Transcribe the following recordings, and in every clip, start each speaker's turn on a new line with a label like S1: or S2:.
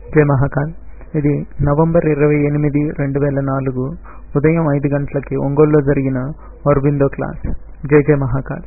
S1: జై మహాకాల్ ఇది నవంబర్ ఇరవై ఎనిమిది రెండు వేల నాలుగు ఉదయం ఐదు గంటలకి ఒంగోలులో జరిగిన అరబిందో క్లాస్ జై జై మహాకాల్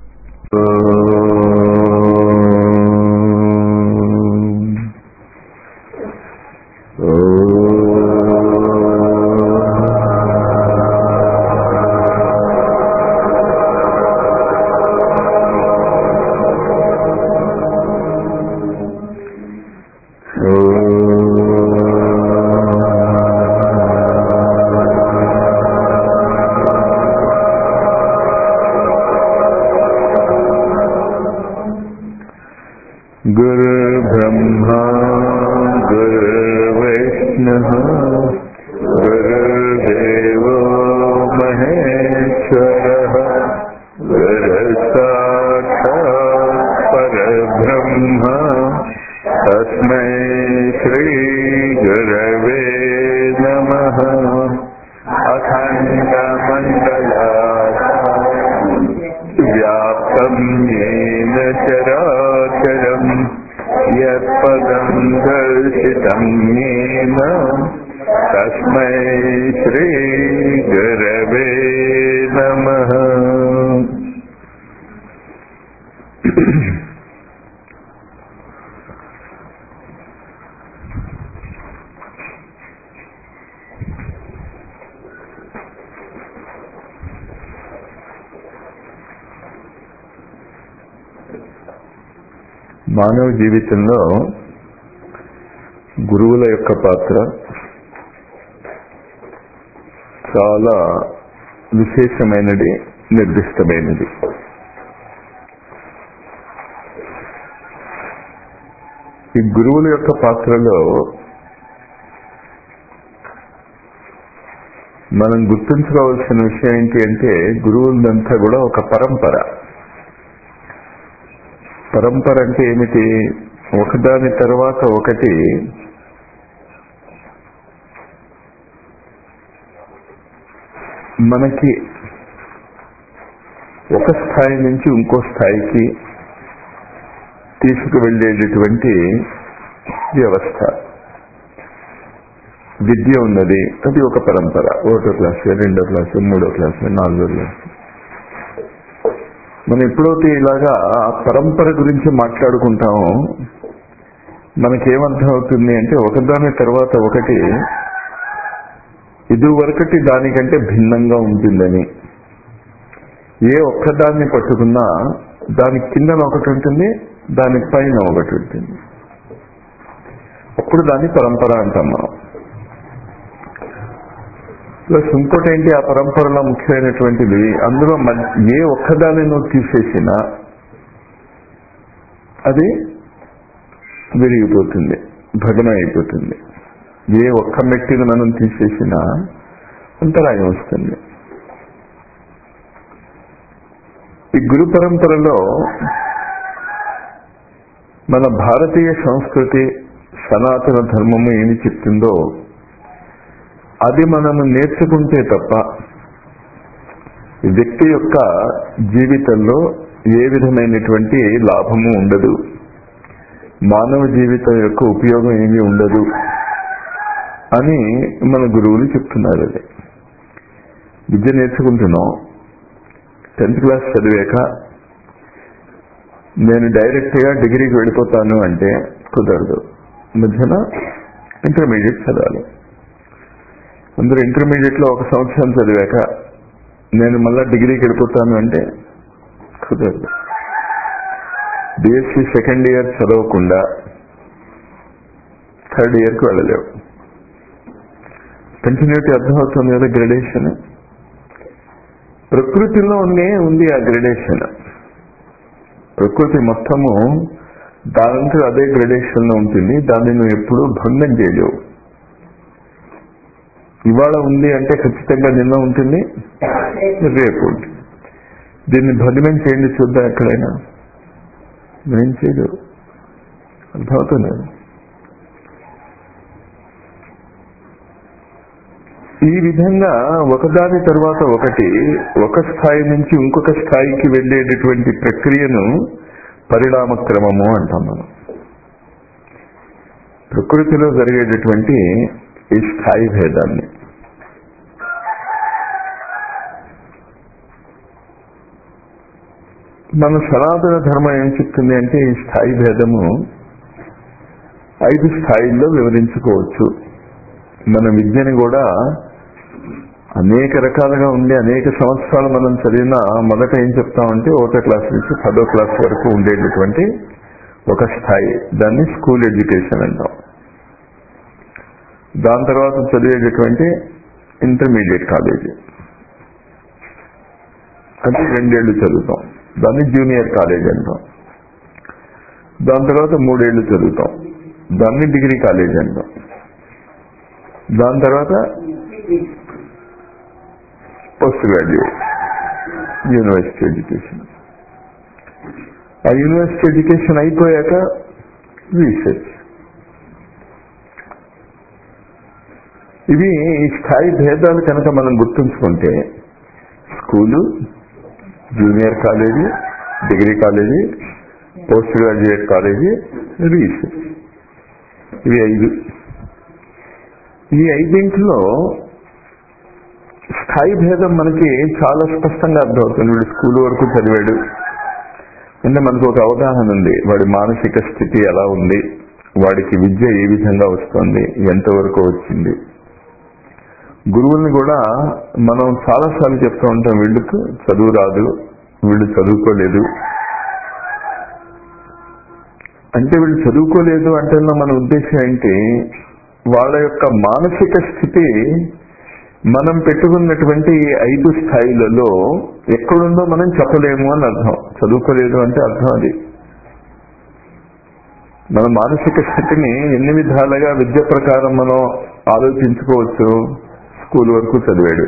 S2: गुरुर्ब्रह्मा गुरुर्विष्णुः गुरुर्देवो महेश्वरः गुरुसाक्षात् परब्रह्म तस्मै श्रीगुरवे नमः अखण्डमण्डलाकारम् व्याप्तं येन चराचरम् यत्पदं दर्शितं येन तस्मै श्रीगुरवे नमः మానవ జీవితంలో గురువుల యొక్క పాత్ర చాలా విశేషమైనది నిర్దిష్టమైనది ఈ గురువుల యొక్క పాత్రలో మనం గుర్తుంచుకోవాల్సిన విషయం ఏంటి అంటే గురువులంతా కూడా ఒక పరంపర పరంపర అంటే ఏమిటి ఒకదాని తర్వాత ఒకటి మనకి ఒక స్థాయి నుంచి ఇంకో స్థాయికి తీసుకువెళ్ళేటటువంటి వ్యవస్థ విద్య ఉన్నది అది ఒక పరంపర ఒకటో క్లాస్ రెండో క్లాస్ మూడో క్లాస్ నాలుగో క్లాస్ మనం ఎప్పుడైతే ఇలాగా ఆ పరంపర గురించి మాట్లాడుకుంటామో మనకేమర్థం అవుతుంది అంటే ఒకదాని తర్వాత ఒకటి ఇదివరకటి దానికంటే భిన్నంగా ఉంటుందని ఏ ఒక్కదాన్ని పట్టుకున్నా దాని కిందన ఒకటి ఉంటుంది దాని పైన ఒకటి ఉంటుంది అప్పుడు దాన్ని పరంపర అంటాం మనం ప్లస్ ఇంకోటి ఏంటి ఆ పరంపరలో ముఖ్యమైనటువంటిది అందులో ఏ ఒక్కదాన్ని నువ్వు తీసేసినా అది విరిగిపోతుంది భగ్నం అయిపోతుంది ఏ ఒక్క మెట్టిని మనం తీసేసినా అంతరాయం వస్తుంది ఈ గురు పరంపరలో మన భారతీయ సంస్కృతి సనాతన ధర్మము ఏమి చెప్తుందో అది మనము నేర్చుకుంటే తప్ప వ్యక్తి యొక్క జీవితంలో ఏ విధమైనటువంటి లాభము ఉండదు మానవ జీవితం యొక్క ఉపయోగం ఏమీ ఉండదు అని మన గురువులు చెప్తున్నారు అది విద్య నేర్చుకుంటున్నాం టెన్త్ క్లాస్ చదివాక నేను డైరెక్ట్గా డిగ్రీకి వెళ్ళిపోతాను అంటే కుదరదు మధ్యన ఇంటర్మీడియట్ చదవాలి అందరూ ఇంటర్మీడియట్లో ఒక సంవత్సరం చదివాక నేను మళ్ళా డిగ్రీకి వెళ్ళిపోతాను అంటే కుదరదు బిఎస్సి సెకండ్ ఇయర్ చదవకుండా థర్డ్ ఇయర్కి వెళ్ళలేవు కంటిన్యూటీ అర్థమవుతుంది కదా గ్రెడేషన్ ప్రకృతిలోనే ఉంది ఆ గ్రెడేషన్ ప్రకృతి మొత్తము దానంతా అదే గ్రెడేషన్ లో ఉంటుంది దాన్ని నువ్వు ఎప్పుడూ భంగం చేయలేవు ఇవాళ ఉంది అంటే ఖచ్చితంగా నిన్న ఉంటుంది రేపు ఉంటుంది దీన్ని భగ్నం చేయండి చూద్దాం ఎక్కడైనా ఏం చేయలేవు అర్థమవుతుంది ఈ విధంగా ఒకదాని తర్వాత ఒకటి ఒక స్థాయి నుంచి ఇంకొక స్థాయికి వెళ్ళేటటువంటి ప్రక్రియను పరిణామ క్రమము అంటాం మనం ప్రకృతిలో జరిగేటటువంటి ఈ స్థాయి భేదాన్ని మన సనాతన ధర్మం ఏం చెప్తుంది అంటే ఈ స్థాయి భేదము ఐదు స్థాయిల్లో వివరించుకోవచ్చు మన విద్యని కూడా అనేక రకాలుగా ఉండే అనేక సంవత్సరాలు మనం చదివిన మొదట ఏం చెప్తామంటే ఒకటో క్లాస్ నుంచి పదో క్లాస్ వరకు ఉండేటటువంటి ఒక స్థాయి దాన్ని స్కూల్ ఎడ్యుకేషన్ అంటాం దాని తర్వాత చదివేటటువంటి ఇంటర్మీడియట్ కాలేజీ అంటే రెండేళ్లు చదువుతాం దాన్ని జూనియర్ కాలేజ్ అంటాం దాని తర్వాత మూడేళ్లు చదువుతాం దాన్ని డిగ్రీ కాలేజ్ అంటాం దాని తర్వాత పోస్ట్ గ్రాడ్యుయేట్ యూనివర్సిటీ ఎడ్యుకేషన్ ఆ యూనివర్సిటీ ఎడ్యుకేషన్ అయిపోయాక రీసెర్చ్ ఇవి ఈ స్థాయి భేదాలు కనుక మనం గుర్తుంచుకుంటే school junior college degree college post graduate college research ఇవి ఐదు ఈ ఐదింట్లో స్థాయి భేదం మనకి చాలా స్పష్టంగా అర్థమవుతుంది వీడు స్కూల్ వరకు చదివాడు అంటే మనకు ఒక అవగాహన ఉంది వాడి మానసిక స్థితి ఎలా ఉంది వాడికి విద్య ఏ విధంగా వస్తుంది ఎంతవరకు వచ్చింది గురువుల్ని కూడా మనం చాలాసార్లు చెప్తూ ఉంటాం వీళ్ళకు చదువు రాదు వీళ్ళు చదువుకోలేదు అంటే వీళ్ళు చదువుకోలేదు అంటే మన ఉద్దేశం ఏంటి వాళ్ళ యొక్క మానసిక స్థితి మనం పెట్టుకున్నటువంటి ఈ ఐదు స్థాయిలలో ఎక్కడుందో మనం చెప్పలేము అని అర్థం చదువుకోలేదు అంటే అర్థం అది మన మానసిక స్థితిని ఎన్ని విధాలుగా విద్య ప్రకారం మనం ఆలోచించుకోవచ్చు స్కూల్ వరకు చదివాడు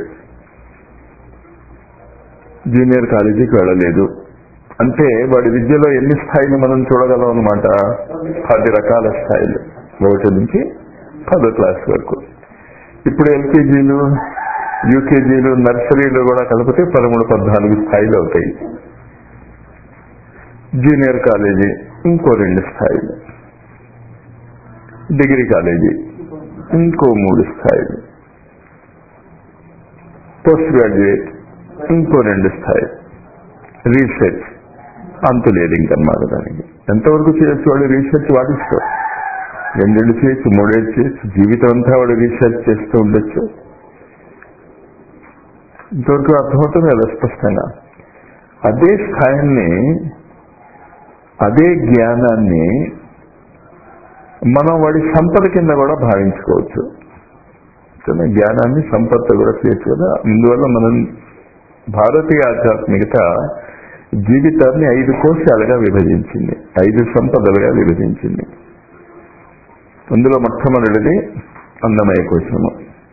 S2: జూనియర్ కాలేజీకి వెళ్ళలేదు అంటే వాడి విద్యలో ఎన్ని స్థాయిలు మనం చూడగలం అనమాట పది రకాల స్థాయిలు ఒకటి నుంచి పదో క్లాస్ వరకు ఇప్పుడు ఎల్కేజీలు యూకేజీలు నర్సరీలు కూడా కలిపితే పదమూడు పద్నాలుగు స్థాయిలు అవుతాయి జూనియర్ కాలేజీ ఇంకో రెండు స్థాయిలు డిగ్రీ కాలేజీ ఇంకో మూడు స్థాయిలు పోస్ట్ గ్రాడ్యుయేట్ ఇంకో రెండు స్థాయిలు రీసెర్చ్ అంతు లేదు ఇంకన్నమాట దానికి ఎంతవరకు చేయొచ్చు వాడు రీసెర్చ్ వాడిస్తాం రెండేళ్ళు చేయొచ్చు మూడేళ్ళు చేయొచ్చు జీవితం అంతా వాడు రీసెర్చ్ చేస్తూ ఉండొచ్చు ఇంతవరకు అర్థమవుతుంది కదా స్పష్టంగా అదే స్థాయిని అదే జ్ఞానాన్ని మనం వాడి సంపద కింద కూడా భావించుకోవచ్చు జ్ఞానాన్ని సంపద కూడా చేయొచ్చు కదా అందువల్ల మనం భారతీయ ఆధ్యాత్మికత జీవితాన్ని ఐదు కోశాలుగా విభజించింది ఐదు సంపదలుగా విభజించింది అందులో మొట్టమొదటిది అన్నమయ కోశము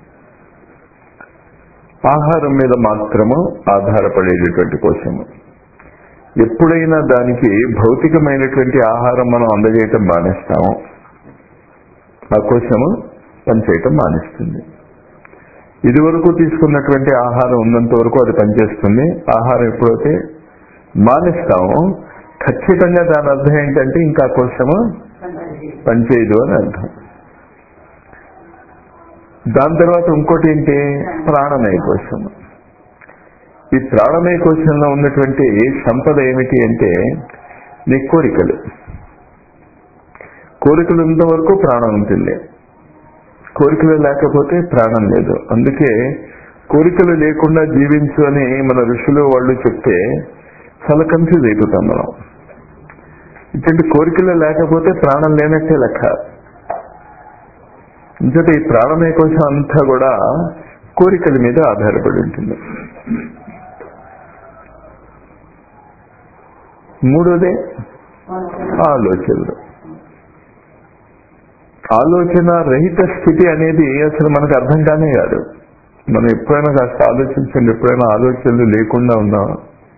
S2: ఆహారం మీద మాత్రము ఆధారపడేటటువంటి కోశము ఎప్పుడైనా దానికి భౌతికమైనటువంటి ఆహారం మనం అందజేయటం మానేస్తాము ఆ కోశము పనిచేయటం మానేస్తుంది ఇదివరకు తీసుకున్నటువంటి ఆహారం ఉన్నంత వరకు అది పనిచేస్తుంది ఆహారం ఎప్పుడైతే మానేస్తామో ఖచ్చితంగా దాని అర్థం ఏంటంటే ఇంకా కోశము పనిచేయదు అని అర్థం దాని తర్వాత ఇంకోటి ఏంటి ప్రాణమయ కోశము ఈ ప్రాణమయ కోశంలో ఉన్నటువంటి సంపద ఏమిటి అంటే నీ కోరికలు కోరికలు ఉన్నంత వరకు ప్రాణం ఉంటుంది కోరికలు లేకపోతే ప్రాణం లేదు అందుకే కోరికలు లేకుండా జీవించు అని మన ఋషులు వాళ్ళు చెప్తే చాలా కన్ఫ్యూజ్ అయిపోతాం మనం ఇటువంటి కోరికలు లేకపోతే ప్రాణం లేనట్టే లెక్క ఇంకటి ఈ ప్రాణమయ కోసం అంతా కూడా కోరికల మీద ఆధారపడి ఉంటుంది మూడోదే ఆలోచనలు ఆలోచన రహిత స్థితి అనేది అసలు మనకు అర్థం కానే కాదు మనం ఎప్పుడైనా కాస్త ఆలోచించండి ఎప్పుడైనా ఆలోచనలు లేకుండా ఉన్నావా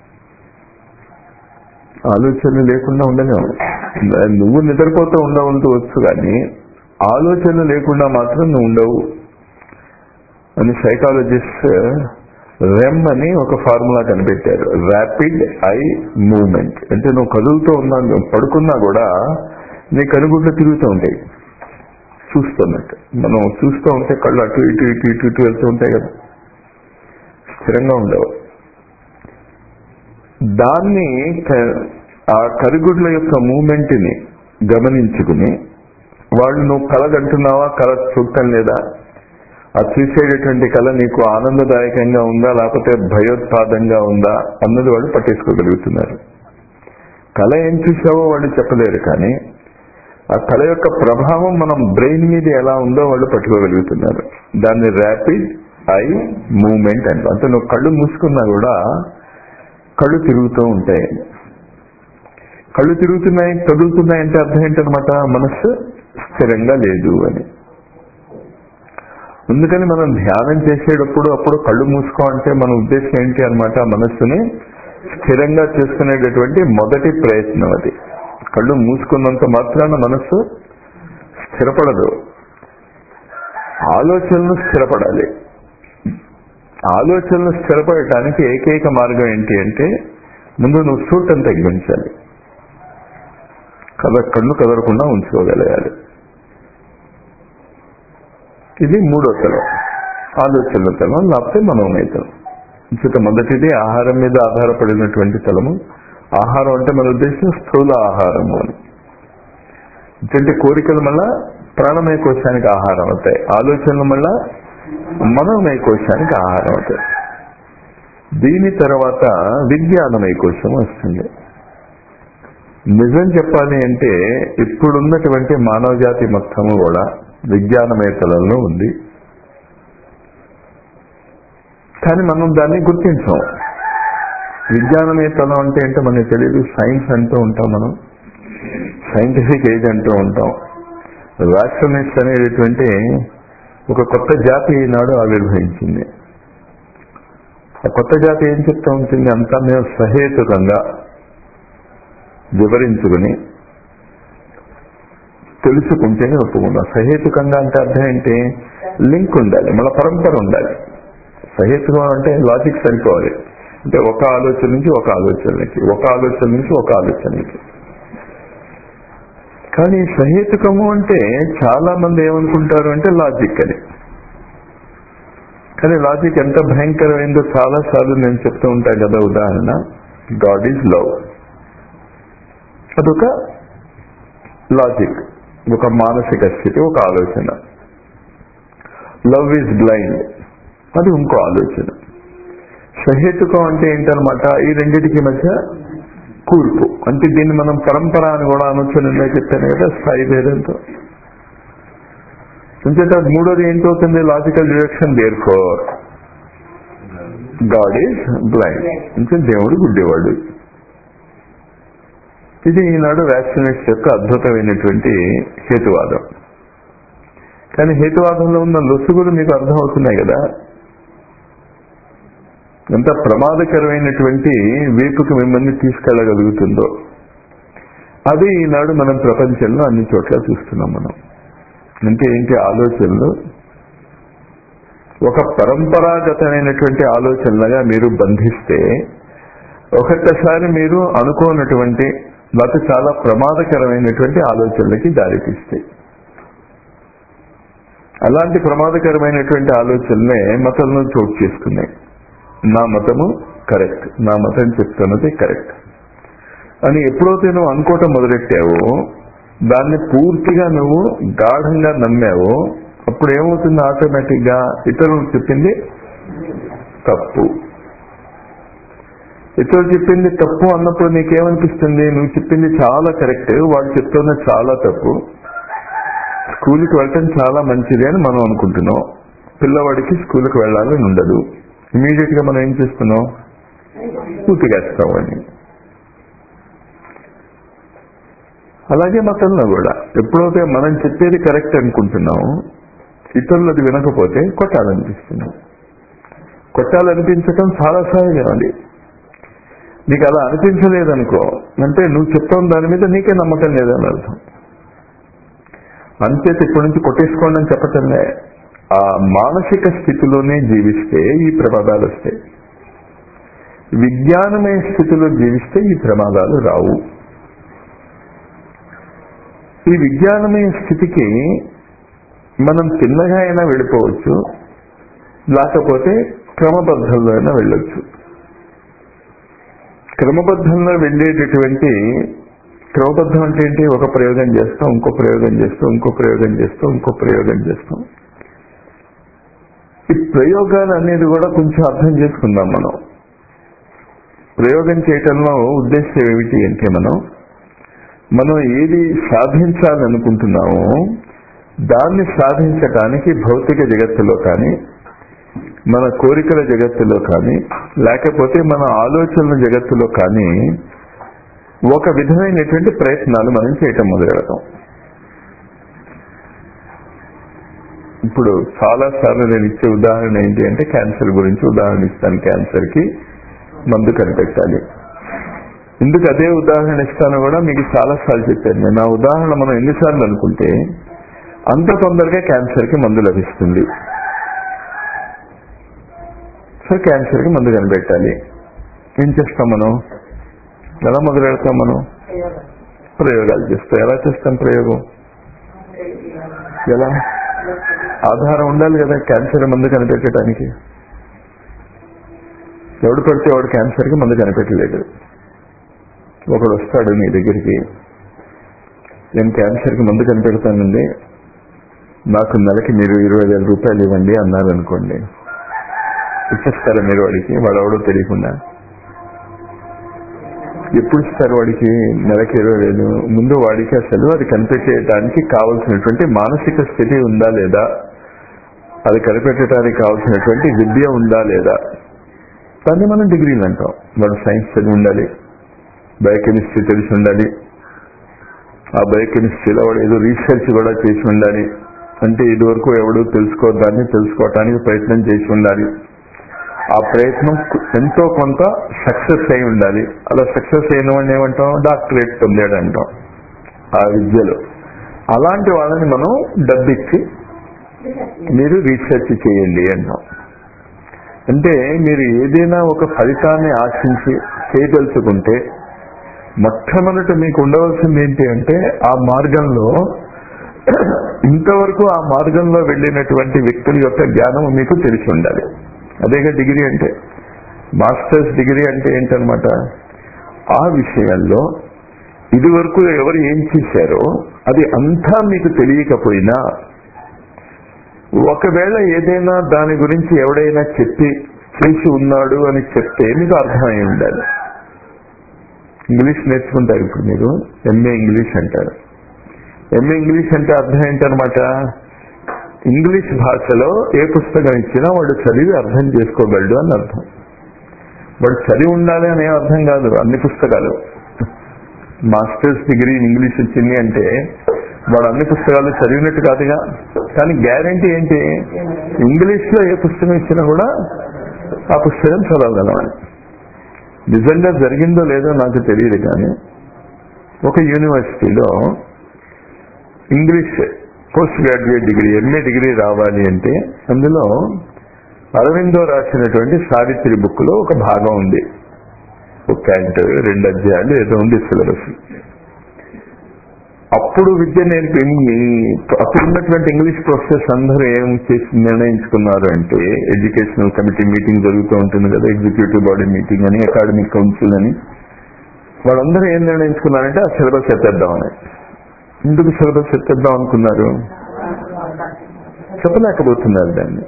S2: ఆలోచనలు లేకుండా ఉండలేము నువ్వు నిద్రపోతూ ఉండవచ్చు కానీ ఆలోచన లేకుండా మాత్రం నువ్వు ఉండవు అని సైకాలజిస్ట్ రెమ్ అని ఒక ఫార్ములా కనిపెట్టారు ర్యాపిడ్ ఐ మూవ్మెంట్ అంటే నువ్వు కదులుతూ ఉన్నా పడుకున్నా కూడా నీ కనుగుడ్లు తిరుగుతూ ఉంటాయి చూస్తున్నట్టు మనం చూస్తూ ఉంటే కళ్ళు అటు ఇటు ఇటు ఇటు ఇటు వెళ్తూ ఉంటాయి కదా స్థిరంగా ఉండవు దాన్ని క- ఆ కరుగుడ్ల యొక్క మూమెంట్ ని గమనించుకుని వాళ్ళు నువ్వు కలగంటున్నావా కళ చూడటం లేదా ఆ చూసేటటువంటి కళ నీకు ఆనందదాయకంగా ఉందా లేకపోతే భయోత్పాదంగా ఉందా అన్నది వాళ్ళు పట్టేసుకోగలుగుతున్నారు కళ ఏం చూసావో వాళ్ళు చెప్పలేరు కానీ ఆ కళ యొక్క ప్రభావం మనం బ్రెయిన్ మీద ఎలా ఉందో వాళ్ళు పట్టుకోగలుగుతున్నారు దాన్ని ర్యాపిడ్ ఐ మూమెంట్ అంటారు అంటే నువ్వు కళ్ళు మూసుకున్నా కూడా కళ్ళు తిరుగుతూ ఉంటాయి కళ్ళు తిరుగుతున్నాయి కదులుతున్నాయి అంటే అర్థం ఏంటనమాట మనస్సు స్థిరంగా లేదు అని అందుకని మనం ధ్యానం చేసేటప్పుడు అప్పుడు కళ్ళు మూసుకో అంటే మన ఉద్దేశం ఏంటి అనమాట మనస్సుని స్థిరంగా చేసుకునేటటువంటి మొదటి ప్రయత్నం అది కళ్ళు మూసుకున్నంత మాత్రాన మనస్సు స్థిరపడదు ఆలోచనలు స్థిరపడాలి ఆలోచనలు స్థిరపడటానికి ఏకైక మార్గం ఏంటి అంటే ముందు నువ్వు చూడటం తగ్గించాలి కథ కళ్ళు కదలకుండా ఉంచుకోగలగాలి ఇది మూడో తలం ఆలోచనల తలం లేకపోతే మనోమయ తలం ఇంచుక మొదటిది ఆహారం మీద ఆధారపడినటువంటి తలము ఆహారం అంటే మన ఉద్దేశం స్థూల ఆహారము అని ఎందుకంటే కోరికలు మళ్ళా ప్రాణమయ కోశానికి ఆహారం అవుతాయి ఆలోచనలు మళ్ళా మనోమయ కోశానికి ఆహారం అవుతాయి దీని తర్వాత విజ్ఞానమయ కోశం వస్తుంది నిజం చెప్పాలి అంటే ఇప్పుడున్నటువంటి మానవ జాతి మొత్తము కూడా విజ్ఞానమయ తలంలో ఉంది కానీ మనం దాన్ని గుర్తించాం విజ్ఞానమయ తలం అంటే ఏంటో మనకి తెలియదు సైన్స్ అంటూ ఉంటాం మనం సైంటిఫిక్ ఏజ్ అంటూ ఉంటాం రాష్ట్రనిస్ట్ అనేటటువంటి ఒక కొత్త జాతి ఈనాడు ఆవిర్భవించింది ఆ కొత్త జాతి ఏం చెప్తా ఉంటుంది అంతా మేము సహేతుకంగా వివరించుకుని తెలుసుకుంటేనే ఒప్పుకుందాం సహేతుకంగా అంటే అర్థం ఏంటి లింక్ ఉండాలి మన పరంపర ఉండాలి సహేతుకం అంటే లాజిక్ సరిపోవాలి అంటే ఒక ఆలోచన నుంచి ఒక ఆలోచనకి ఒక ఆలోచన నుంచి ఒక ఆలోచనకి కానీ సహేతుకము అంటే చాలా మంది ఏమనుకుంటారు అంటే లాజిక్ అని కానీ లాజిక్ ఎంత భయంకరమైందో చాలా సార్లు నేను చెప్తూ ఉంటాను కదా ఉదాహరణ గాడ్ ఈజ్ లవ్ అదొక లాజిక్ ఒక మానసిక స్థితి ఒక ఆలోచన లవ్ ఈజ్ బ్లైండ్ అది ఇంకో ఆలోచన సహేతుకం అంటే ఏంటనమాట ఈ రెండింటికి మధ్య కూర్పు అంటే దీన్ని మనం పరంపర అని కూడా అనొచ్చు నిన్న చెప్పాను కదా స్థాయి భేదంతో అంచేత మూడోది ఏంటవుతుంది logical direction therefore God is blind అంటే దేవుడు గుడ్డేవాడు ఇది ఈనాడు వ్యాక్సినేట్స్ యొక్క అద్భుతమైనటువంటి హేతువాదం కానీ హేతువాదంలో ఉన్న లొసుగులు మీకు అర్థమవుతున్నాయి కదా ఎంత ప్రమాదకరమైనటువంటి వీపుకి మిమ్మల్ని తీసుకెళ్లగలుగుతుందో అది ఈనాడు మనం ప్రపంచంలో అన్ని చోట్ల చూస్తున్నాం మనం అంటే ఏంటి ఆలోచనలు ఒక పరంపరాగతమైనటువంటి ఆలోచనలుగా మీరు బంధిస్తే ఒక్కొక్కసారి మీరు అనుకోనటువంటి లేకపోతే చాలా ప్రమాదకరమైనటువంటి ఆలోచనలకి దారితీస్తాయి అలాంటి ప్రమాదకరమైనటువంటి ఆలోచనలే మతంలో చోటు చేసుకున్నాయి నా మతము కరెక్ట్ నా మతం చెప్తున్నది కరెక్ట్ అని ఎప్పుడైతే నువ్వు అనుకోవటం మొదలెట్టావో దాన్ని పూర్తిగా నువ్వు గాఢంగా నమ్మావో అప్పుడు ఏమవుతుంది ఆటోమేటిక్ గా ఇతరులు చెప్పింది తప్పు ఇతరులు చెప్పింది తప్పు అన్నప్పుడు నీకేమనిపిస్తుంది నువ్వు చెప్పింది చాలా కరెక్ట్ వాళ్ళు చెప్తున్నది చాలా తప్పు స్కూల్కి వెళ్ళటం చాలా మంచిది అని మనం అనుకుంటున్నాం పిల్లవాడికి స్కూల్కి వెళ్ళాలని ఉండదు ఇమీడియట్ గా మనం ఏం చేస్తున్నాం పూర్తిగేస్తాం అని అలాగే మతంలో కూడా ఎప్పుడైతే మనం చెప్పేది కరెక్ట్ అనుకుంటున్నాం ఇతరులు అది వినకపోతే కొట్టాలనిపిస్తున్నాం కొట్టాలనిపించటం చాలా సహజం అది నీకు అలా అనిపించలేదనుకో అంటే నువ్వు చెప్తావు దాని మీద నీకే నమ్మకం లేదని అర్థం అంచేత ఇప్పటి నుంచి కొట్టేసుకోండి అని చెప్పటంలే ఆ మానసిక స్థితిలోనే జీవిస్తే ఈ ప్రమాదాలు వస్తాయి విజ్ఞానమయ స్థితిలో జీవిస్తే ఈ ప్రమాదాలు రావు ఈ విజ్ఞానమయ స్థితికి మనం చిన్నగా అయినా వెళ్ళిపోవచ్చు లేకపోతే క్రమబద్ధంలో అయినా వెళ్ళొచ్చు క్రమబద్ధంలో వెళ్ళేటటువంటి క్రమబద్ధం అంటే ఏంటి ఒక ప్రయోగం చేస్తాం ఇంకో ప్రయోగం చేస్తాం ఇంకో ప్రయోగం చేస్తాం ఇంకో ప్రయోగం చేస్తాం ఈ ప్రయోగాలు అనేది కూడా కొంచెం అర్థం చేసుకుందాం మనం ప్రయోగం చేయటంలో ఉద్దేశం ఏమిటి అంటే మనం మనం ఏది సాధించాలనుకుంటున్నామో దాన్ని సాధించటానికి భౌతిక జగత్తులో కానీ మన కోరికల జగత్తులో కానీ లేకపోతే మన ఆలోచనల జగత్తులో కానీ ఒక విధమైనటువంటి ప్రయత్నాలు మనం చేయటం మొదలెడతాం ఇప్పుడు చాలా సార్లు నేను ఇచ్చే ఉదాహరణ ఏంటి అంటే క్యాన్సర్ గురించి ఉదాహరణ ఇస్తాను క్యాన్సర్ కి మందు కనిపెట్టాలి ఎందుకు అదే ఉదాహరణ ఇస్తాను కూడా మీకు చాలా సార్లు చెప్పాను నేను ఆ ఉదాహరణ మనం ఎన్నిసార్లు అనుకుంటే అంత తొందరగా క్యాన్సర్ కి మందు లభిస్తుంది సో క్యాన్సర్ కి మందు కనిపెట్టాలి ఏం చేస్తాం మనం ఎలా మొదలు పెడతాం మనం ప్రయోగాలు చేస్తాం ఎలా చేస్తాం ప్రయోగం ఎలా ఆధారం ఉండాలి కదా క్యాన్సర్ మందు కనిపెట్టడానికి ఎవడు పడితే వాడు క్యాన్సర్కి మందు కనిపెట్టలేడు ఒకడు వస్తాడు మీ దగ్గరికి నేను క్యాన్సర్కి మందు కనిపెడతానండి నాకు నెలకి మీరు ఇరవై వేల రూపాయలు ఇవ్వండి అన్నారు అనుకోండి ఇచ్చేస్తారా మీరు వాడికి వాడు ఎవడో తెలియకుండా ఎప్పుడు ఇస్తారు వాడికి నెలకి ఇరవై వేలు ముందు వాడికి అసలు అది కనిపెట్టేయడానికి కావలసినటువంటి మానసిక స్థితి ఉందా లేదా అది కనిపెట్టడానికి కావలసినటువంటి విద్య ఉందా లేదా దాన్ని మనం డిగ్రీలు అంటాం వాడు సైన్స్ చదివి ఉండాలి బయోకెమిస్ట్రీ తెలిసి ఉండాలి ఆ బయోకెమిస్ట్రీలో వాడు ఏదో రీసెర్చ్ కూడా చేసి ఉండాలి అంటే ఇదివరకు ఎవడు తెలుసుకోవద్దాన్ని తెలుసుకోవటానికి ప్రయత్నం చేసి ఉండాలి ఆ ప్రయత్నం ఎంతో కొంత సక్సెస్ అయి ఉండాలి అలా సక్సెస్ అయిన వాడిని ఏమంటాం డాక్టరేట్ పొందాడు అంటాం ఆ విద్యలో అలాంటి వాళ్ళని మనం డబ్బిచ్చి మీరు రీసెర్చ్ చేయండి అంటాం అంటే మీరు ఏదైనా ఒక ఫలితాన్ని ఆశించి చేయదలుచుకుంటే మొట్టమొదట మీకు ఉండవలసింది ఏంటి అంటే ఆ మార్గంలో ఇంతవరకు ఆ మార్గంలో వెళ్ళినటువంటి వ్యక్తుల యొక్క జ్ఞానం మీకు తెలిసి ఉండాలి అదేగా డిగ్రీ అంటే మాస్టర్స్ డిగ్రీ అంటే ఏంటనమాట ఆ విషయంలో ఇదివరకు ఎవరు ఏం చేశారో అది అంతా మీకు తెలియకపోయినా ఒకవేళ ఏదైనా దాని గురించి ఎవడైనా చెప్పి చేసి ఉన్నాడు అని చెప్తే మీకు అర్థమై ఉండాలి ఇంగ్లీష్ నేర్చుకుంటారు ఇప్పుడు మీరు ఎంఏ ఇంగ్లీష్ అంటారు ఎంఏ ఇంగ్లీష్ అంటే అర్థం ఏంటనమాట ఇంగ్లీష్ భాషలో ఏ పుస్తకం ఇచ్చినా వాడు చదివి అర్థం చేసుకోగలడు అని అర్థం వాడు చదివి ఉండాలి అనే అర్థం కాదు అన్ని పుస్తకాలు మాస్టర్స్ డిగ్రీ ఇన్ ఇంగ్లీష్ వచ్చింది అంటే వాడు అన్ని పుస్తకాలు చదివినట్టు కాదుగా కానీ గ్యారంటీ ఏంటి ఇంగ్లీష్ లో ఏ పుస్తకం ఇచ్చినా కూడా ఆ పుస్తకం చదవగలమని నిజంగా జరిగిందో లేదో నాకు తెలియదు కానీ ఒక యూనివర్సిటీలో English post graduate degree MA degree రావాలి అంటే అందులో అరవిందో రాసినటువంటి సావిత్రి బుక్ లో ఒక భాగం ఉంది ఒక క్యాంట్ రెండు అధ్యాయాలు ఏదో ఉంది సిలబస్ అప్పుడు విద్య నేర్పి అప్పుడు ఉన్నటువంటి ఇంగ్లీష్ ప్రొఫెసర్స్ అందరూ ఏం చేసి నిర్ణయించుకున్నారు అంటే ఎడ్యుకేషనల్ కమిటీ మీటింగ్ జరుగుతూ ఉంటుంది కదా ఎగ్జిక్యూటివ్ బాడీ మీటింగ్ అని అకాడమిక్ కౌన్సిల్ అని వాళ్ళందరూ ఏం నిర్ణయించుకున్నారంటే ఆ సిలబస్ ఎత్తేద్దామని ఎందుకు సిలబస్ ఎత్తేద్దాం అనుకున్నారు చెప్పలేకపోతున్నారు దాన్ని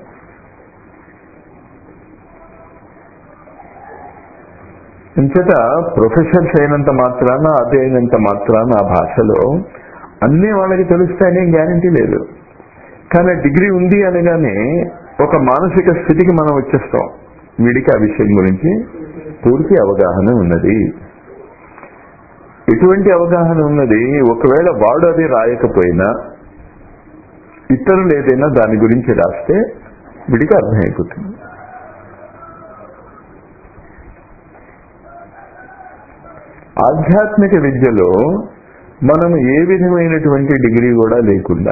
S2: ఇంచేత ప్రొఫెసర్స్ అయినంత మాత్రాన అదే అయినంత మాత్రాన ఆ భాషలో అన్ని వాళ్ళకి తెలుస్తాయనే గ్యారంటీ లేదు కానీ డిగ్రీ ఉంది అనగానే ఒక మానసిక స్థితికి మనం వచ్చేస్తాం వీడికి ఆ విషయం గురించి పూర్తి అవగాహన ఉన్నది ఎటువంటి అవగాహన ఉన్నది ఒకవేళ వాడు అది రాయకపోయినా ఇతరులు ఏదైనా దాని గురించి రాస్తే వీడికి అర్థమైపోతుంది ఆధ్యాత్మిక విద్యలో మనం ఏ విధమైనటువంటి డిగ్రీ కూడా లేకుండా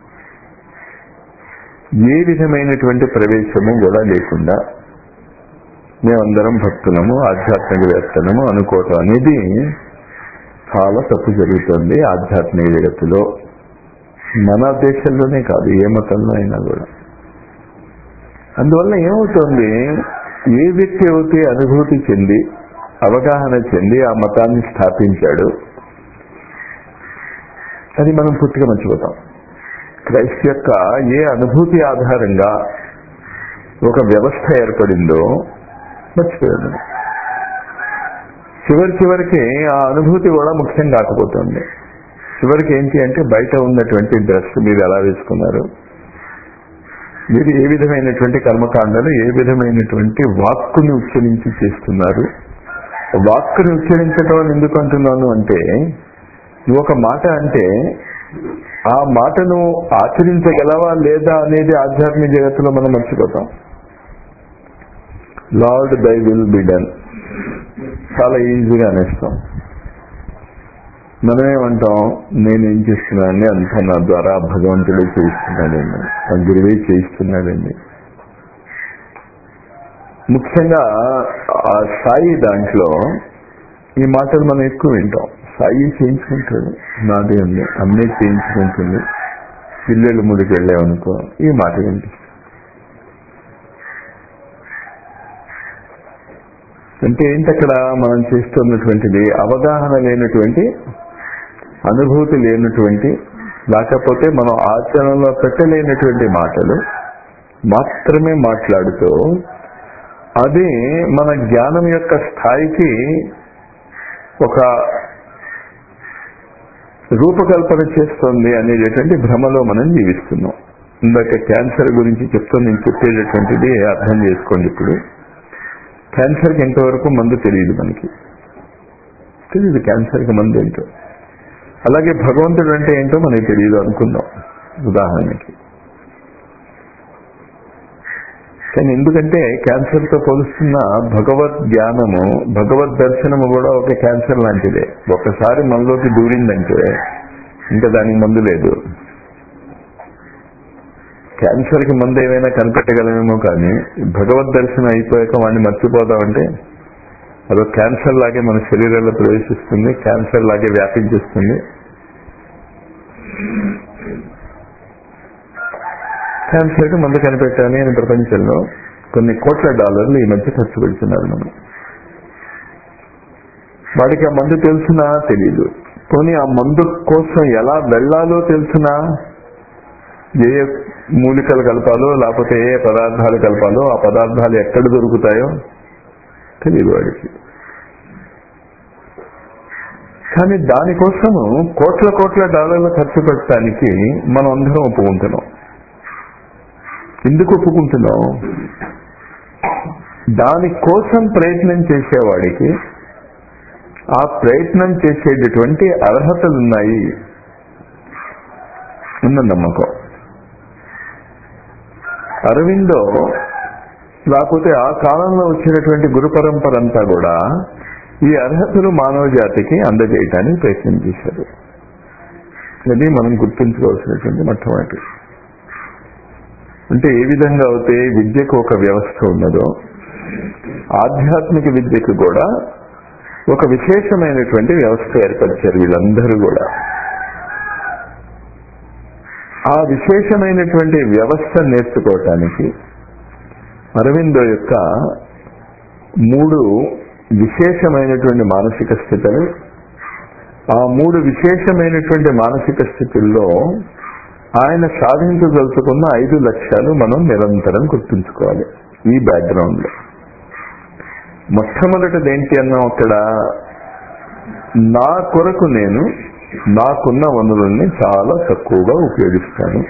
S2: ఏ విధమైనటువంటి ప్రవేశము కూడా లేకుండా మేమందరం భక్తులము ఆధ్యాత్మికవేత్తలము అనుకోవటం అనేది చాలా తప్పు జరుగుతుంది ఆధ్యాత్మిక జగత్తులో మన దేశంలోనే కాదు ఏ మతంలో అయినా కూడా అందువల్ల ఏమవుతుంది ఏ వ్యక్తి అయితే అనుభూతి చెంది అవగాహన చెంది ఆ మతాన్ని స్థాపించాడు అది మనం పూర్తిగా మర్చిపోతాం క్రైస్ట్ యొక్క ఏ అనుభూతి ఆధారంగా ఒక వ్యవస్థ ఏర్పడిందో మర్చిపోయాడు చివరి చివరికి ఆ అనుభూతి కూడా ముఖ్యం కాకపోతుంది చివరికి ఏంటి అంటే బయట ఉన్నటువంటి డ్రెస్ మీరు ఎలా వేసుకున్నారు మీరు ఏ విధమైనటువంటి కర్మకాండలు ఏ విధమైనటువంటి వాక్కుని ఉచ్చరించి చేస్తున్నారు వాక్కుని ఉచ్చరించడం అని ఎందుకు అంటున్నాను అంటే నువ్వు ఒక మాట అంటే ఆ మాటను ఆచరించగలవా లేదా అనేది ఆధ్యాత్మిక జగత్తులో మనం మర్చిపోతాం lord thy will be done చాలా ఈజీగా అనేస్తాం మనమేమంటాం నేనేం చేస్తున్నానని అంతా నా ద్వారా భగవంతుడే చేయిస్తున్నాడండి ఆ గురువే చేయిస్తున్నాడండి ముఖ్యంగా ఆ సాయి దాంట్లో ఈ మాటలు మనం ఎక్కువ వింటాం సాయి చేయించుకుంటాడు నాదే ఉంది అమ్మే చేయించుకుంటుంది పిల్లలు ముడికి వెళ్ళామనుకో ఈ మాట వినిపిస్తుంది అంటే ఏంటి అక్కడ మనం చేస్తున్నటువంటిది అవగాహన లేనటువంటి అనుభూతి లేనటువంటి లేకపోతే మనం ఆచరణలో పెట్టలేనటువంటి మాటలు మాత్రమే మాట్లాడుతూ అది మన జ్ఞానం యొక్క స్థాయికి ఒక రూపకల్పన చేస్తుంది అనేటటువంటి భ్రమలో మనం జీవిస్తున్నాం ఇందాక క్యాన్సర్ గురించి చెప్తూ నేను చెప్పేటటువంటిది అర్థం చేసుకోండి ఇప్పుడు క్యాన్సర్కి ఎంతవరకు మందు తెలియదు మనకి తెలియదు క్యాన్సర్కి మందు ఏంటో అలాగే భగవంతుడు అంటే ఏంటో మనకి తెలియదు అనుకుందాం ఉదాహరణకి కానీ ఎందుకంటే క్యాన్సర్తో పోలుస్తున్న భగవద్ జ్ఞానము భగవద్ దర్శనము కూడా ఒక క్యాన్సర్ లాంటిదే ఒకసారి మనలోకి దూరిందంటే ఇంకా దానికి మందు లేదు క్యాన్సర్కి మందు ఏమైనా కనిపెట్టగలమేమో కానీ భగవద్ దర్శనం అయిపోయాక వాడిని మర్చిపోదామంటే అదో క్యాన్సర్ లాగే మన శరీరంలో ప్రవేశిస్తుంది క్యాన్సర్ లాగే వ్యాపించేస్తుంది క్యాన్సర్కి మందు కనిపెట్టాలి అని ప్రపంచంలో కొన్ని కోట్ల డాలర్లు ఈ మధ్య ఖర్చు పెడుతున్నారు మనం వాడికి ఆ మందు తెలుసునా తెలియదు పోనీ ఆ మందు కోసం ఎలా వెళ్లాలో తెలుసునా ఏ ఏ మూలికలు కలపాలో లేకపోతే ఏ ఏ పదార్థాలు కలపాలో ఆ పదార్థాలు ఎక్కడ దొరుకుతాయో తెలియదు వాడికి కానీ దానికోసము కోట్ల కోట్ల డాలర్లు ఖర్చు పెట్టడానికి మనం అందరం ఒప్పుకుంటున్నాం ఎందుకు ఒప్పుకుంటున్నాం దానికోసం ప్రయత్నం చేసేవాడికి ఆ ప్రయత్నం చేసేటటువంటి అర్హతలు ఉన్నాయి ఉన్న నమ్మకం అరవిందో లేకపోతే ఆ కాలంలో వచ్చినటువంటి గురు పరంపర అంతా కూడా ఈ అర్హతలు మానవ జాతికి అందజేయటానికి ప్రయత్నం చేశారు అది మనం గుర్తుంచుకోవాల్సినటువంటి మొట్టమొదటి అంటే ఏ విధంగా అయితే విద్యకు ఒక వ్యవస్థ ఉన్నదో ఆధ్యాత్మిక విద్యకు కూడా ఒక విశేషమైనటువంటి వ్యవస్థ ఏర్పరిచారు వీళ్ళందరూ కూడా ఆ విశేషమైనటువంటి వ్యవస్థ నేర్చుకోవటానికి అరవిందో యొక్క మూడు విశేషమైనటువంటి మానసిక స్థితులు ఆ మూడు విశేషమైనటువంటి మానసిక స్థితుల్లో ఆయన సాధించదలుచుకున్న ఐదు లక్ష్యాలు మనం నిరంతరం గుర్తుంచుకోవాలి ఈ బ్యాక్గ్రౌండ్ లో మొట్టమొదటిది ఏంటి అన్నాం అక్కడ నా కొరకు నేను నాకున్న వనరుల్ని చాలా తక్కువగా ఉపయోగిస్తాను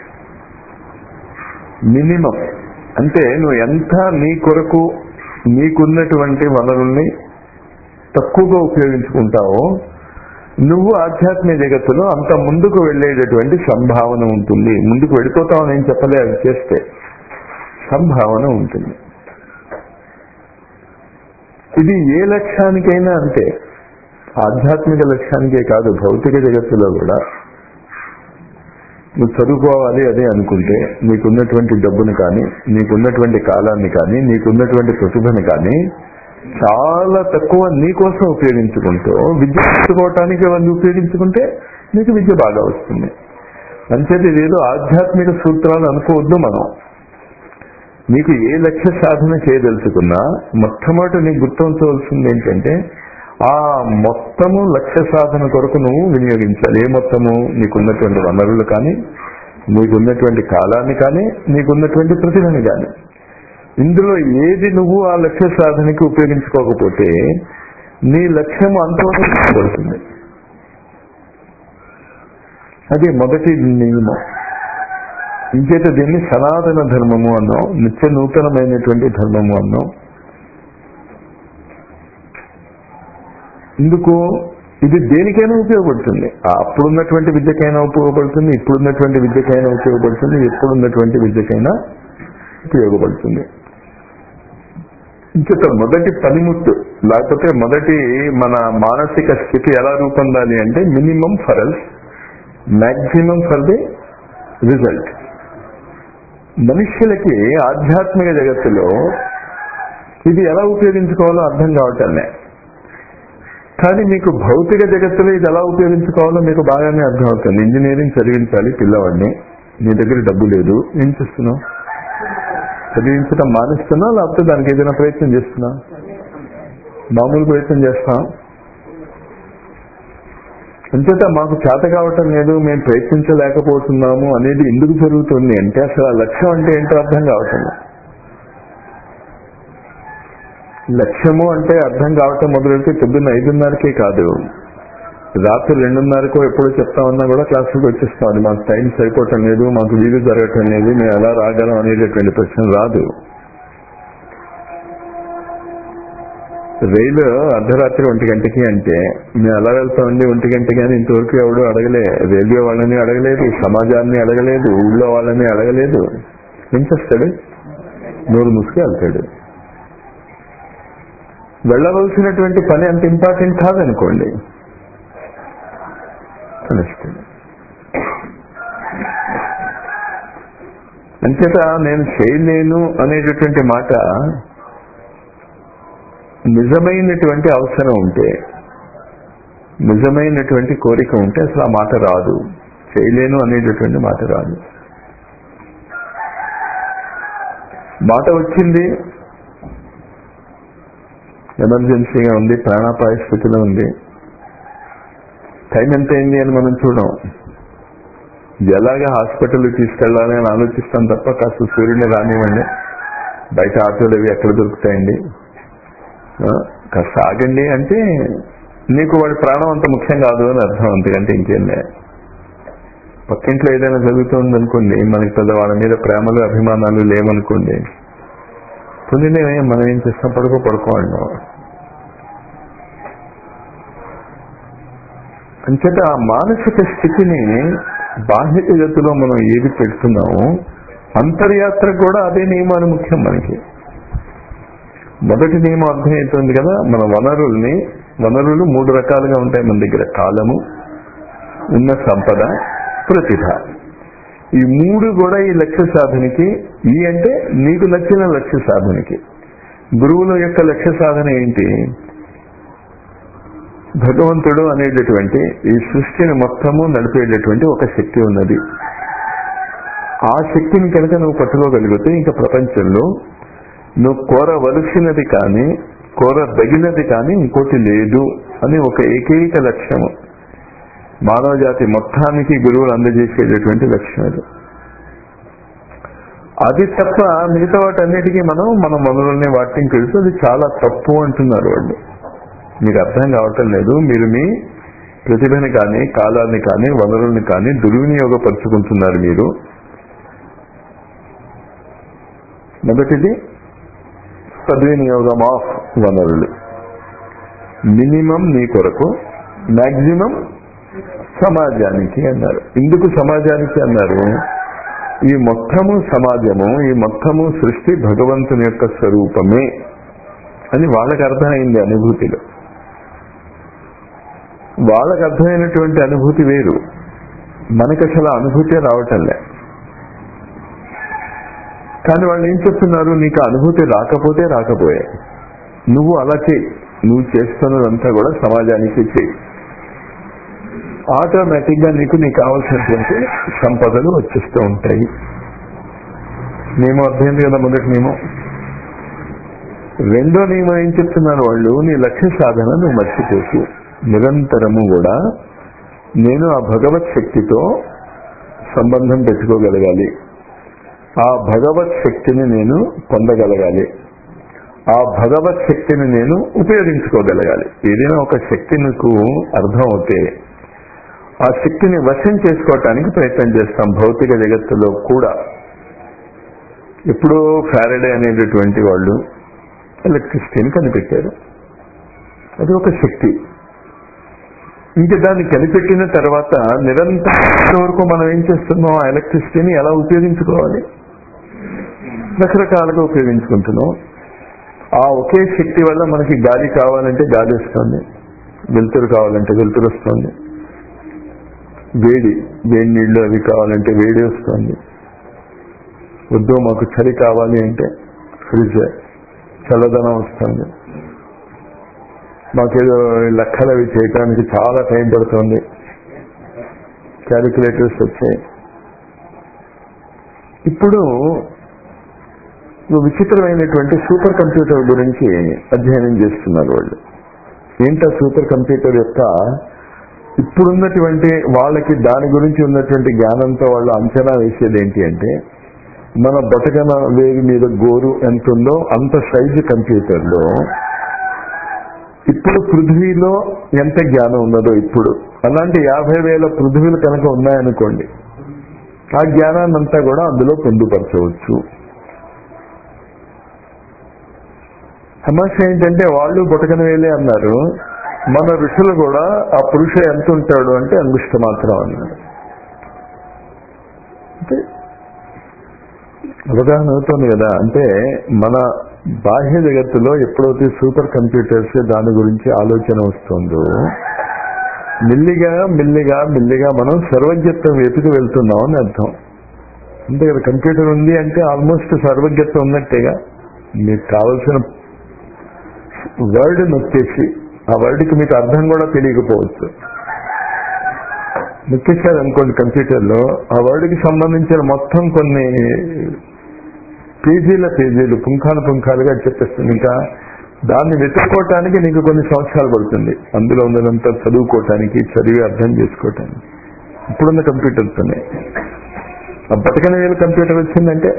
S2: మినిమం అంటే నువ్వు ఎంత నీ కొరకు నీకున్నటువంటి వనరుల్ని తక్కువగా ఉపయోగించుకుంటావో నువ్వు ఆధ్యాత్మిక జగత్తులో అంత ముందుకు వెళ్ళేటటువంటి సంభావన ఉంటుంది ముందుకు వెళ్ళిపోతావని ఏం చెప్పలే అది చేస్తే సంభావన ఉంటుంది ఇది ఏ లక్ష్యానికైనా అంతే ఆధ్యాత్మిక లక్ష్యానికే కాదు భౌతిక జగత్తులో కూడా నువ్వు చదువుకోవాలి అదే అనుకుంటే నీకున్నటువంటి డబ్బును కానీ నీకున్నటువంటి కాలాన్ని కానీ నీకున్నటువంటి ప్రతిభను కానీ చాలా తక్కువ నీ కోసం ఉపయోగించుకుంటూ విద్య నేర్చుకోవటానికి అవన్నీ ఉపయోగించుకుంటే నీకు విద్య బాగా వస్తుంది అంచేది ఇదేదో ఆధ్యాత్మిక సూత్రాలు అనుకోవద్దు మనం నీకు ఏ లక్ష్య సాధన చేయదలుచుకున్నా మొట్టమొదటి నీకు గుర్తుంచవలసింది ఏంటంటే ఆ మొత్తము లక్ష్య సాధన కొరకు నువ్వు వినియోగించాలి ఏ మొత్తము నీకున్నటువంటి వనరులు కానీ నీకున్నటువంటి కాలాన్ని కానీ నీకున్నటువంటి ప్రతిభని కానీ ఇందులో ఏది నువ్వు ఆ లక్ష్య సాధనకి ఉపయోగించుకోకపోతే నీ లక్ష్యం అంతవరకుపడుతుంది అది మొదటి నియమం ఇంకేత దీన్ని సనాతన ధర్మము అన్నాం నిత్య నూతనమైనటువంటి ధర్మము అన్నాం ఇందుకు ఇది దేనికైనా ఉపయోగపడుతుంది ఆ అప్పుడున్నటువంటి విద్యకైనా ఉపయోగపడుతుంది ఇప్పుడున్నటువంటి విద్యకైనా ఉపయోగపడుతుంది ఎప్పుడున్నటువంటి విద్యకైనా ఉపయోగపడుతుంది ఇంకొక మొదటి పనిముట్టు లేకపోతే మొదటి మన మానసిక స్థితి ఎలా రూపొందాలి అంటే మినిమం ఫరల్స్ మ్యాక్సిమం ఫర్ ది రిజల్ట్ మనుష్యులకి ఆధ్యాత్మిక జగత్తులో ఇది ఎలా ఉపయోగించుకోవాలో అర్థం కావటంలే కానీ మీకు భౌతిక జగత్తులో ఇది ఎలా ఉపయోగించుకోవాలో మీకు బాగానే అర్థమవుతుంది ఇంజనీరింగ్ చదివించాలి పిల్లవాడిని నీ దగ్గర డబ్బు లేదు ఏం చేస్తున్నావు చదివించడం మానేస్తున్నా లేకపోతే దానికి ఏదైనా ప్రయత్నం చేస్తున్నా మామూలు ప్రయత్నం చేస్తాం అంచేత మాకు చేత కావటం లేదు మేము ప్రయత్నించలేకపోతున్నాము అనేది ఎందుకు జరుగుతుంది అంటే అసలు ఆ లక్ష్యం అంటే ఏంటో అర్థం కావటం లక్ష్యము అంటే అర్థం కావటం మొదలెడితే పొద్దున్న ఐదున్నరకే కాదు రాత్రి రెండున్నరకో ఎప్పుడు చెప్తామన్నా కూడా క్లాసులకు వచ్చేస్తాం అది మాకు టైం సరిపోవటం లేదు మాకు వీలు జరగటం లేదు మేము ఎలా రాగలం అనేటటువంటి ప్రశ్న రాదు రైలు అర్ధరాత్రి ఒంటి గంటకి అంటే మేము ఎలా వెళ్తామండి ఒంటి గంటకి అని ఇంతవరకు ఎవడు అడగలే రైల్వే వాళ్ళని అడగలేదు సమాజాన్ని అడగలేదు ఊళ్ళో వాళ్ళని అడగలేదు ఏం చేస్తాడు నోరు ముసుగు వెళ్తాడు వెళ్ళవలసినటువంటి పని అంత ఇంపార్టెంట్ కాదనుకోండి తెలుస్తుంది అంచేత నేను చేయలేను అనేటటువంటి మాట నిజమైనటువంటి అవసరం ఉంటే నిజమైనటువంటి కోరిక ఉంటే అసలు ఆ మాట రాదు చేయలేను అనేటటువంటి మాట రాదు మాట వచ్చింది ఎమర్జెన్సీగా ఉంది ప్రాణాపాయ స్థితిలో ఉంది టైం ఎంత అయింది అని మనం చూడం ఎలాగ హాస్పిటల్ తీసుకెళ్ళాలి అని ఆలోచిస్తాం తప్ప కాస్త సూర్యుని రానివ్వండి బయట ఆటోలు అవి ఎక్కడ దొరుకుతాయండి ఆ, కాస్త ఆగండి అంటే నీకు వాడి ప్రాణం అంత ముఖ్యం కాదు అని అర్థం అంతకంటే ఇంకేం లే పక్కింట్లో ఏదైనా జరుగుతుంది అనుకోండి మనకి పెద్ద వాళ్ళ మీద ప్రేమలు అభిమానాలు లేవనుకోండి పొందినే మనం ఏం చేస్తాం పడుకో పడుకో అన్నాం అంచేత ఆ మానసిక స్థితిని బాహ్య జగత్తులో మనం ఏది పెడుతున్నామో అంతర్యాత్ర కూడా అదే నియమాలు ముఖ్యం మనకి మొదటి నియమం అర్థమవుతుంది కదా మన వనరుల్ని వనరులు మూడు రకాలుగా ఉంటాయి మన దగ్గర కాలము ఉన్న సంపద ప్రతిభ ఈ మూడు కూడా ఈ లక్ష్య సాధనకి ఈ అంటే నీకు నచ్చిన లక్ష్య సాధనకి గురువుల యొక్క లక్ష్య సాధన ఏంటి భగవంతుడు అనేటటువంటి ఈ సృష్టిని మొత్తము నడిపేటటువంటి ఒక శక్తి ఉన్నది ఆ శక్తిని కనుక నువ్వు పట్టుకోగలిగితే ఇంకా ప్రపంచంలో నువ్వు కోరవలసినది కానీ కోరదగినది కానీ ఇంకోటి లేదు అని ఒక ఏకైక లక్ష్యము మానవ జాతి మొత్తానికి గురువులు అందజేసేటటువంటి లక్ష్యం అది అది తప్ప మిగతా వాటన్నిటికీ మనం మన మొదలని వాటిని తెలుసు అది చాలా తప్పు అంటున్నారు వాళ్ళు మీకు అర్థం కావటం లేదు మీరు మీ ప్రతిభని కానీ కాలాన్ని కానీ వనరుల్ని కానీ దుర్వినియోగపరుచుకుంటున్నారు మీరు మొదటిది సద్వినియోగం ఆఫ్ వనరులు మినిమం నీ కొరకు మాక్సిమం సమాజానికి అన్నారు ఎందుకు సమాజానికి అన్నారు ఈ మొత్తము సమాజము ఈ మొత్తము సృష్టి భగవంతుని యొక్క స్వరూపమే అని వాళ్ళకి అర్థమైంది అనుభూతిలో వాళ్ళకి అర్థమైనటువంటి అనుభూతి వేరు మనకి అసలు ఆ అనుభూతి రావటంలే కానీ వాళ్ళు ఏం చెప్తున్నారు నీకు ఆ అనుభూతి రాకపోతే రాకపోయే నువ్వు అలా చేయి నువ్వు చేస్తున్నదంతా కూడా సమాజానికి చేయి ఆటోమేటిక్ గా నీకు నీకు కావాల్సినటువంటి సంపదలు వచ్చేస్తూ ఉంటాయి నియమం అర్థమైంది కదా మొదటి నియమం రెండో నియమం ఏం చెప్తున్నారు వాళ్ళు నీ లక్ష్య సాధన నువ్వు మర్చిపోకు నిరంతరము కూడా నేను ఆ భగవత్ శక్తితో సంబంధం పెట్టుకోగలగాలి ఆ భగవత్ శక్తిని నేను పొందగలగాలి ఆ భగవత్ శక్తిని నేను ఉపయోగించుకోగలగాలి ఏదైనా ఒక శక్తి నీకు అర్థం అవుతే ఆ శక్తిని వశం చేసుకోవటానికి ప్రయత్నం చేస్తాం భౌతిక జగత్తులో కూడా ఎప్పుడో ఫ్యారడే అనేటటువంటి వాళ్ళు ఎలక్ట్రిసిటీని కనిపెట్టారు అది ఒక శక్తి ఇంక దాన్ని కనిపెట్టిన తర్వాత నిరంతరం వరకు మనం ఏం చేస్తున్నాం ఆ ఎలక్ట్రిసిటీని ఎలా ఉపయోగించుకోవాలి రకరకాలుగా ఉపయోగించుకుంటున్నాం ఆ ఒకే శక్తి వల్ల మనకి గాలి కావాలంటే గాలి వస్తుంది వెలుతురు కావాలంటే వెలుతురు వస్తుంది వేడి వేడి నీళ్లు అవి కావాలంటే వేడి వస్తుంది వద్దు మాకు చలి కావాలి అంటే ఫ్రిడ్జ్ చల్లదనం వస్తుంది మాకేదో లెక్కలు అవి చేయడానికి చాలా టైం పడుతుంది క్యాలిక్యులేటర్స్ వచ్చాయి ఇప్పుడు విచిత్రమైనటువంటి సూపర్ కంప్యూటర్ గురించి అధ్యయనం చేస్తున్నారు వాళ్ళు ఏంటా సూపర్ కంప్యూటర్ యొక్క ఇప్పుడున్నటువంటి వాళ్ళకి దాని గురించి ఉన్నటువంటి జ్ఞానంతో వాళ్ళు అంచనా వేసేది ఏంటి అంటే మన బొటకన వేవి మీద గోరు ఎంత ఉందో అంత సైజు కంప్యూటర్లో ఇప్పుడు పృథ్వీలో ఎంత జ్ఞానం ఉన్నదో ఇప్పుడు అలాంటి యాభై వేల పృథ్వీలు కనుక ఉన్నాయనుకోండి ఆ జ్ఞానాన్ని అంతా కూడా అందులో పొందుపరచవచ్చు సమస్య ఏంటంటే వాళ్ళు బుటకన వేలే అన్నారు మన ఋషులు కూడా ఆ పురుష ఎంత ఉంటాడు అంటే అంగుష్ట మాత్రం అన్నారు అంటే అవగాహన అవుతుంది కదా అంటే మన బాహ్య జగత్తులో ఎప్పుడైతే సూపర్ కంప్యూటర్స్ దాని గురించి ఆలోచన వస్తుందో మెల్లిగా మెల్లిగా మెల్లిగా మనం సర్వజ్ఞత్వం వెతుకు వెళ్తున్నాం అని అర్థం అంటే ఇక్కడ కంప్యూటర్ ఉంది అంటే ఆల్మోస్ట్ సర్వజ్ఞత్వం ఉన్నట్టేగా మీకు కావలసిన వర్డ్ నొక్కేసి ఆ వర్డ్కి మీకు అర్థం కూడా తెలియకపోవచ్చు నొక్కేశారు అనుకోండి కంప్యూటర్లో ఆ వర్డ్కి సంబంధించిన మొత్తం కొన్ని పేజీల పేజీలు పుంఖాను పుంఖాలుగా చెప్పేస్తుంది ఇంకా దాన్ని వెతుక్కోవటానికి నీకు కొన్ని సంవత్సరాలు పడుతుంది అందులో ఉన్నదంతా చదువుకోవటానికి చదివి అర్థం చేసుకోవటానికి ఇప్పుడున్న కంప్యూటర్తోనే ఆ బతకని వేలు కంప్యూటర్ వచ్చిందంటే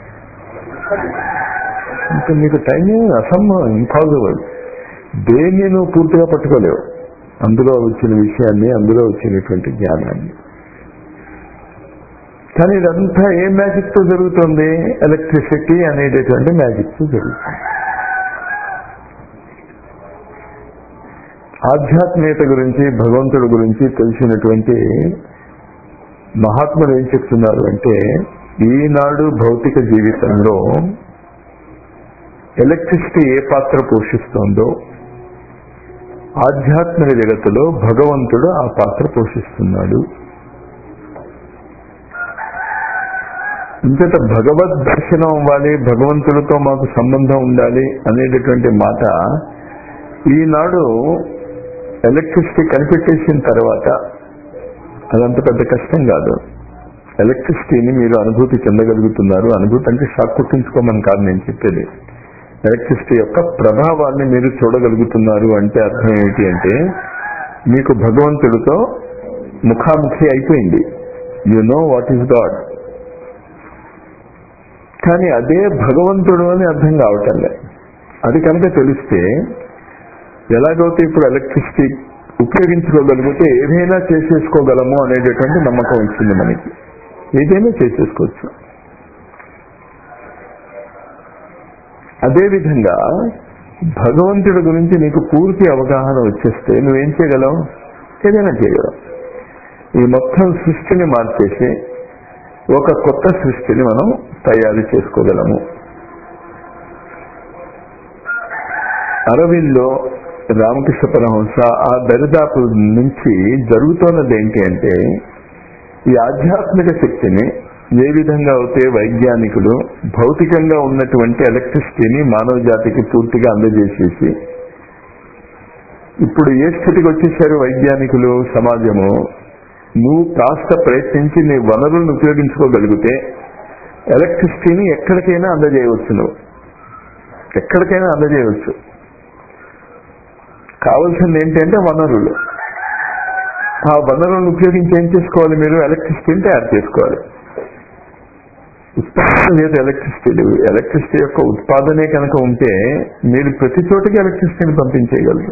S2: ఇంకా మీకు టైం అసంభవం ఇంపాసిబుల్ దేన్ని నువ్వు పూర్తిగా పట్టుకోలేవు అందులో వచ్చిన విషయాన్ని అందులో వచ్చినటువంటి జ్ఞానాన్ని కానీ ఇదంతా ఏ మ్యాజిక్ తో జరుగుతుంది ఎలక్ట్రిసిటీ అనేటటువంటి మ్యాజిక్ తో జరుగుతుంది ఆధ్యాత్మికత గురించి భగవంతుడి గురించి తెలిసినటువంటి మహాత్ములు ఏం చెప్తున్నారు అంటే ఈనాడు భౌతిక జీవితంలో ఎలక్ట్రిసిటీ ఏ పాత్ర పోషిస్తోందో ఆధ్యాత్మిక జగత్తులో భగవంతుడు ఆ పాత్ర పోషిస్తున్నాడు ఇంతట భగవద్ దర్శనం అవ్వాలి భగవంతుడితో మాకు సంబంధం ఉండాలి అనేటటువంటి మాట ఈనాడు ఎలక్ట్రిసిటీ కనిపెట్టేసిన తర్వాత అదంత పెద్ద కష్టం కాదు ఎలక్ట్రిసిటీని మీరు అనుభూతి చెందగలుగుతున్నారు అనుభూతి అంటే షాక్ కుట్టించుకోమని కాదు నేను చెప్పేది ఎలక్ట్రిసిటీ యొక్క ప్రభావాన్ని మీరు చూడగలుగుతున్నారు అంటే అర్థం ఏమిటి అంటే మీకు భగవంతుడితో ముఖాముఖి అయిపోయింది you know what is God కానీ అదే భగవంతుడు అని అర్థం కావటం లేదు అది కనుక తెలిస్తే ఎలాగైతే ఇప్పుడు ఎలక్ట్రిసిటీ ఉపయోగించుకోగలిగితే ఏదైనా చేసేసుకోగలము అనేటటువంటి నమ్మకం వచ్చింది మనకి ఏదైనా చేసేసుకోవచ్చు అదేవిధంగా భగవంతుడి గురించి నీకు పూర్తి అవగాహన వచ్చేస్తే నువ్వేం చేయగలవు ఏదైనా చేయగలవు ఈ మొత్తం సృష్టిని మార్చేసి ఒక కొత్త సృష్టిని మనం తయారు చేసుకోగలము అరవిందో రామకృష్ణ పరమహంస ఆ దరిదాపు నుంచి జరుగుతున్నది ఏంటి అంటే ఈ ఆధ్యాత్మిక శక్తిని ఏ విధంగా అయితే వైజ్ఞానికులు భౌతికంగా ఉన్నటువంటి ఎలక్ట్రిసిటీని మానవ జాతికి పూర్తిగా అందజేసేసి ఇప్పుడు ఏ స్థితికి వచ్చేసారు వైజ్ఞానికులు సమాజము నువ్వు కాస్త ప్రయత్నించి నీ వనరులను ఉపయోగించుకోగలిగితే ఎలక్ట్రిసిటీని ఎక్కడికైనా అందజేయవచ్చు నువ్వు ఎక్కడికైనా అందజేయవచ్చు కావాల్సింది ఏంటంటే వనరులు ఆ వనరులను ఉపయోగించి ఏం చేసుకోవాలి మీరు ఎలక్ట్రిసిటీని తయారు చేసుకోవాలి ఉత్పాదన లేదు ఎలక్ట్రిసిటీ లేవు ఎలక్ట్రిసిటీ యొక్క ఉత్పాదనే కనుక ఉంటే మీరు ప్రతి చోటికి ఎలక్ట్రిసిటీని పంపించేయగలరు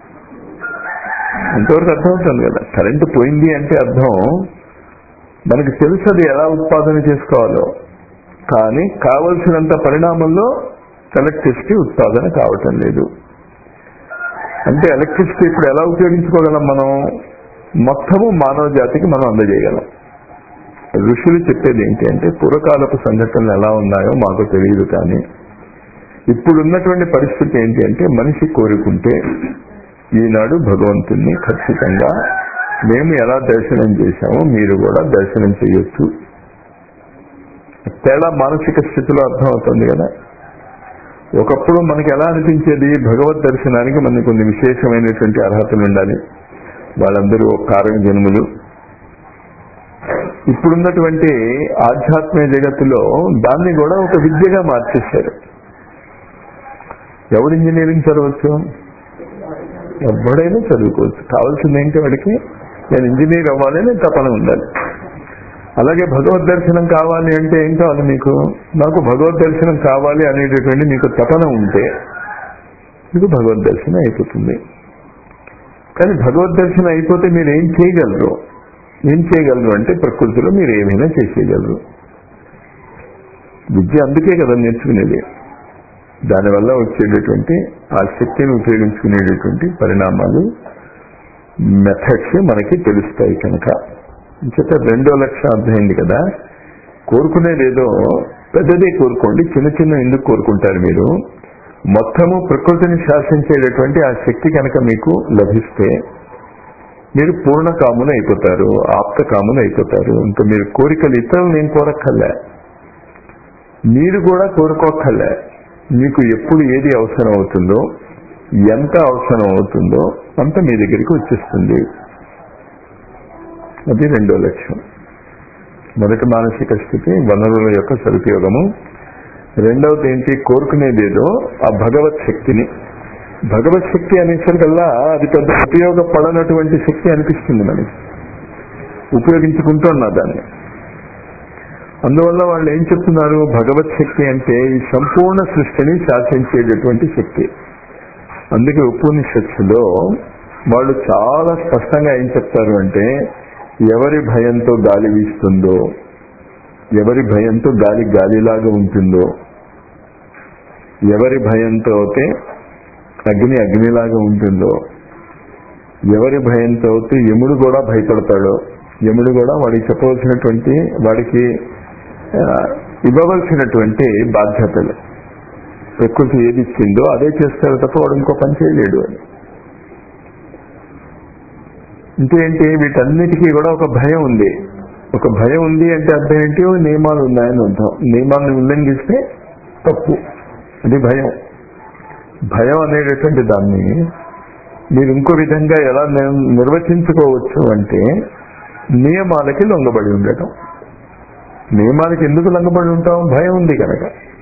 S2: ఎంతవరకు అర్థమవుతుంది కదా కరెంటు పోయింది అంటే అర్థం మనకి తెలుసు అది ఎలా ఉత్పాదన చేసుకోవాలో కానీ కావలసినంత పరిణామంలో ఎలక్ట్రిసిటీ ఉత్పాదన కావటం లేదు అంటే ఎలక్ట్రిసిటీ ఇప్పుడు ఎలా ఉపయోగించుకోగలం మనం మొత్తము మానవ జాతికి మనం అందజేయగలం ఋషులు చెప్పేది ఏంటి అంటే పూర్వకాలపు సంఘటనలు ఎలా ఉన్నాయో మాకు తెలియదు కానీ ఇప్పుడున్నటువంటి పరిస్థితి ఏంటి అంటే మనిషి కోరుకుంటే ఈనాడు భగవంతుణ్ణి ఖచ్చితంగా మేము ఎలా దర్శనం చేశామో మీరు కూడా దర్శనం చేయొచ్చు తేడా మానసిక స్థితిలో అర్థమవుతుంది కదా ఒకప్పుడు మనకి ఎలా అనిపించేది భగవద్ దర్శనానికి మనకి కొన్ని విశేషమైనటువంటి అర్హతలు ఉండాలి వాళ్ళందరూ ఒక కారణ జన్ములు ఇప్పుడున్నటువంటి ఆధ్యాత్మిక జగత్తులో దాన్ని కూడా ఒక విద్యగా మార్చేశారు ఎవరు ఇంజనీరింగ్ చదవచ్చు ఎవడైనా చదువుకోవచ్చు కావాల్సింది ఏంటి వాడికి నేను ఇంజనీర్ అవ్వాలి అని తపన ఉండాలి అలాగే భగవద్ దర్శనం కావాలి అంటే ఏం కావాలి మీకు నాకు భగవద్ దర్శనం కావాలి అనేటటువంటి మీకు తపన ఉంటే మీకు భగవద్ దర్శనం అయిపోతుంది కానీ భగవద్ దర్శనం అయిపోతే మీరు ఏం చేయగలరు ఏం చేయగలరు అంటే ప్రకృతిలో మీరు ఏమైనా చేసేయగలరు విద్య అందుకే కదా నేర్చుకునేది దానివల్ల వచ్చేటటువంటి ఆ శక్తిని ఉపయోగించుకునేటటువంటి పరిణామాలు మెథడ్స్ మనకి తెలుస్తాయి కనుక ఇంచేత రెండో లక్ష్యం అర్థమైంది కదా కోరుకునేదేదో పెద్దదే కోరుకోండి చిన్న చిన్న ఎందుకు కోరుకుంటారు మీరు మొత్తము ప్రకృతిని శాసించేటటువంటి ఆ శక్తి కనుక మీకు లభిస్తే మీరు పూర్ణ కాములు అయిపోతారు ఆప్త కాములు అయిపోతారు ఇంకా మీరు కోరికలు ఇతరులు నేను కోరక్కర్లే మీరు కూడా కోరుకోక్కర్లే మీకు ఎప్పుడు ఏది అవసరం అవుతుందో ఎంత అవసరం అవుతుందో అంత మీ దగ్గరికి వచ్చేస్తుంది అది రెండో లక్ష్యం మొదటి మానసిక స్థితి వనరుల యొక్క సదుపయోగము రెండవది ఏంటి కోరుకునేదేదో ఆ భగవత్ శక్తిని భగవత్ శక్తి అనేసరికల్లా అది పెద్ద ఉపయోగపడనటువంటి శక్తి అనిపిస్తుంది మనకి ఉపయోగించుకుంటున్నా దాన్ని అందువల్ల వాళ్ళు ఏం చెప్తున్నారు భగవత్ శక్తి అంటే ఈ సంపూర్ణ సృష్టిని శాసించేటటువంటి శక్తి అందుకే ఉపనిషత్తులో వాళ్ళు చాలా స్పష్టంగా ఏం చెప్తారు అంటే ఎవరి భయంతో గాలి వీస్తుందో ఎవరి భయంతో గాలి గాలిలాగా ఉంటుందో ఎవరి భయంతో అయితే అగ్ని అగ్నిలాగా ఉంటుందో ఎవరి భయంతో అయితే యముడు కూడా భయపడతాడో యముడు కూడా వాడికి చెప్పవలసినటువంటి వాడికి ఆ, ఇవ్వవలసినటువంటి బాధ్యతలు ప్రకృతి ఏది ఇచ్చిందో అదే చేస్తాడు తప్ప వాడు ఇంకో పని చేయలేడు అని ఇంకేంటి వీటన్నిటికీ కూడా ఒక భయం ఉంది ఒక భయం ఉంది అంటే అర్థం ఏంటి ఓ నియమాలు ఉన్నాయని అర్థం నియమాలను ఉల్లంఘిస్తే తప్పు అది భయం భయం అనేటటువంటి దాన్ని మీరు ఇంకో విధంగా ఎలా నిర్- నిర్వచించుకోవచ్చు అంటే నియమాలకి లొంగబడి ఉండటం నియమాలకి ఎందుకు లొంగబడి ఉంటాం భయం ఉంది కనుక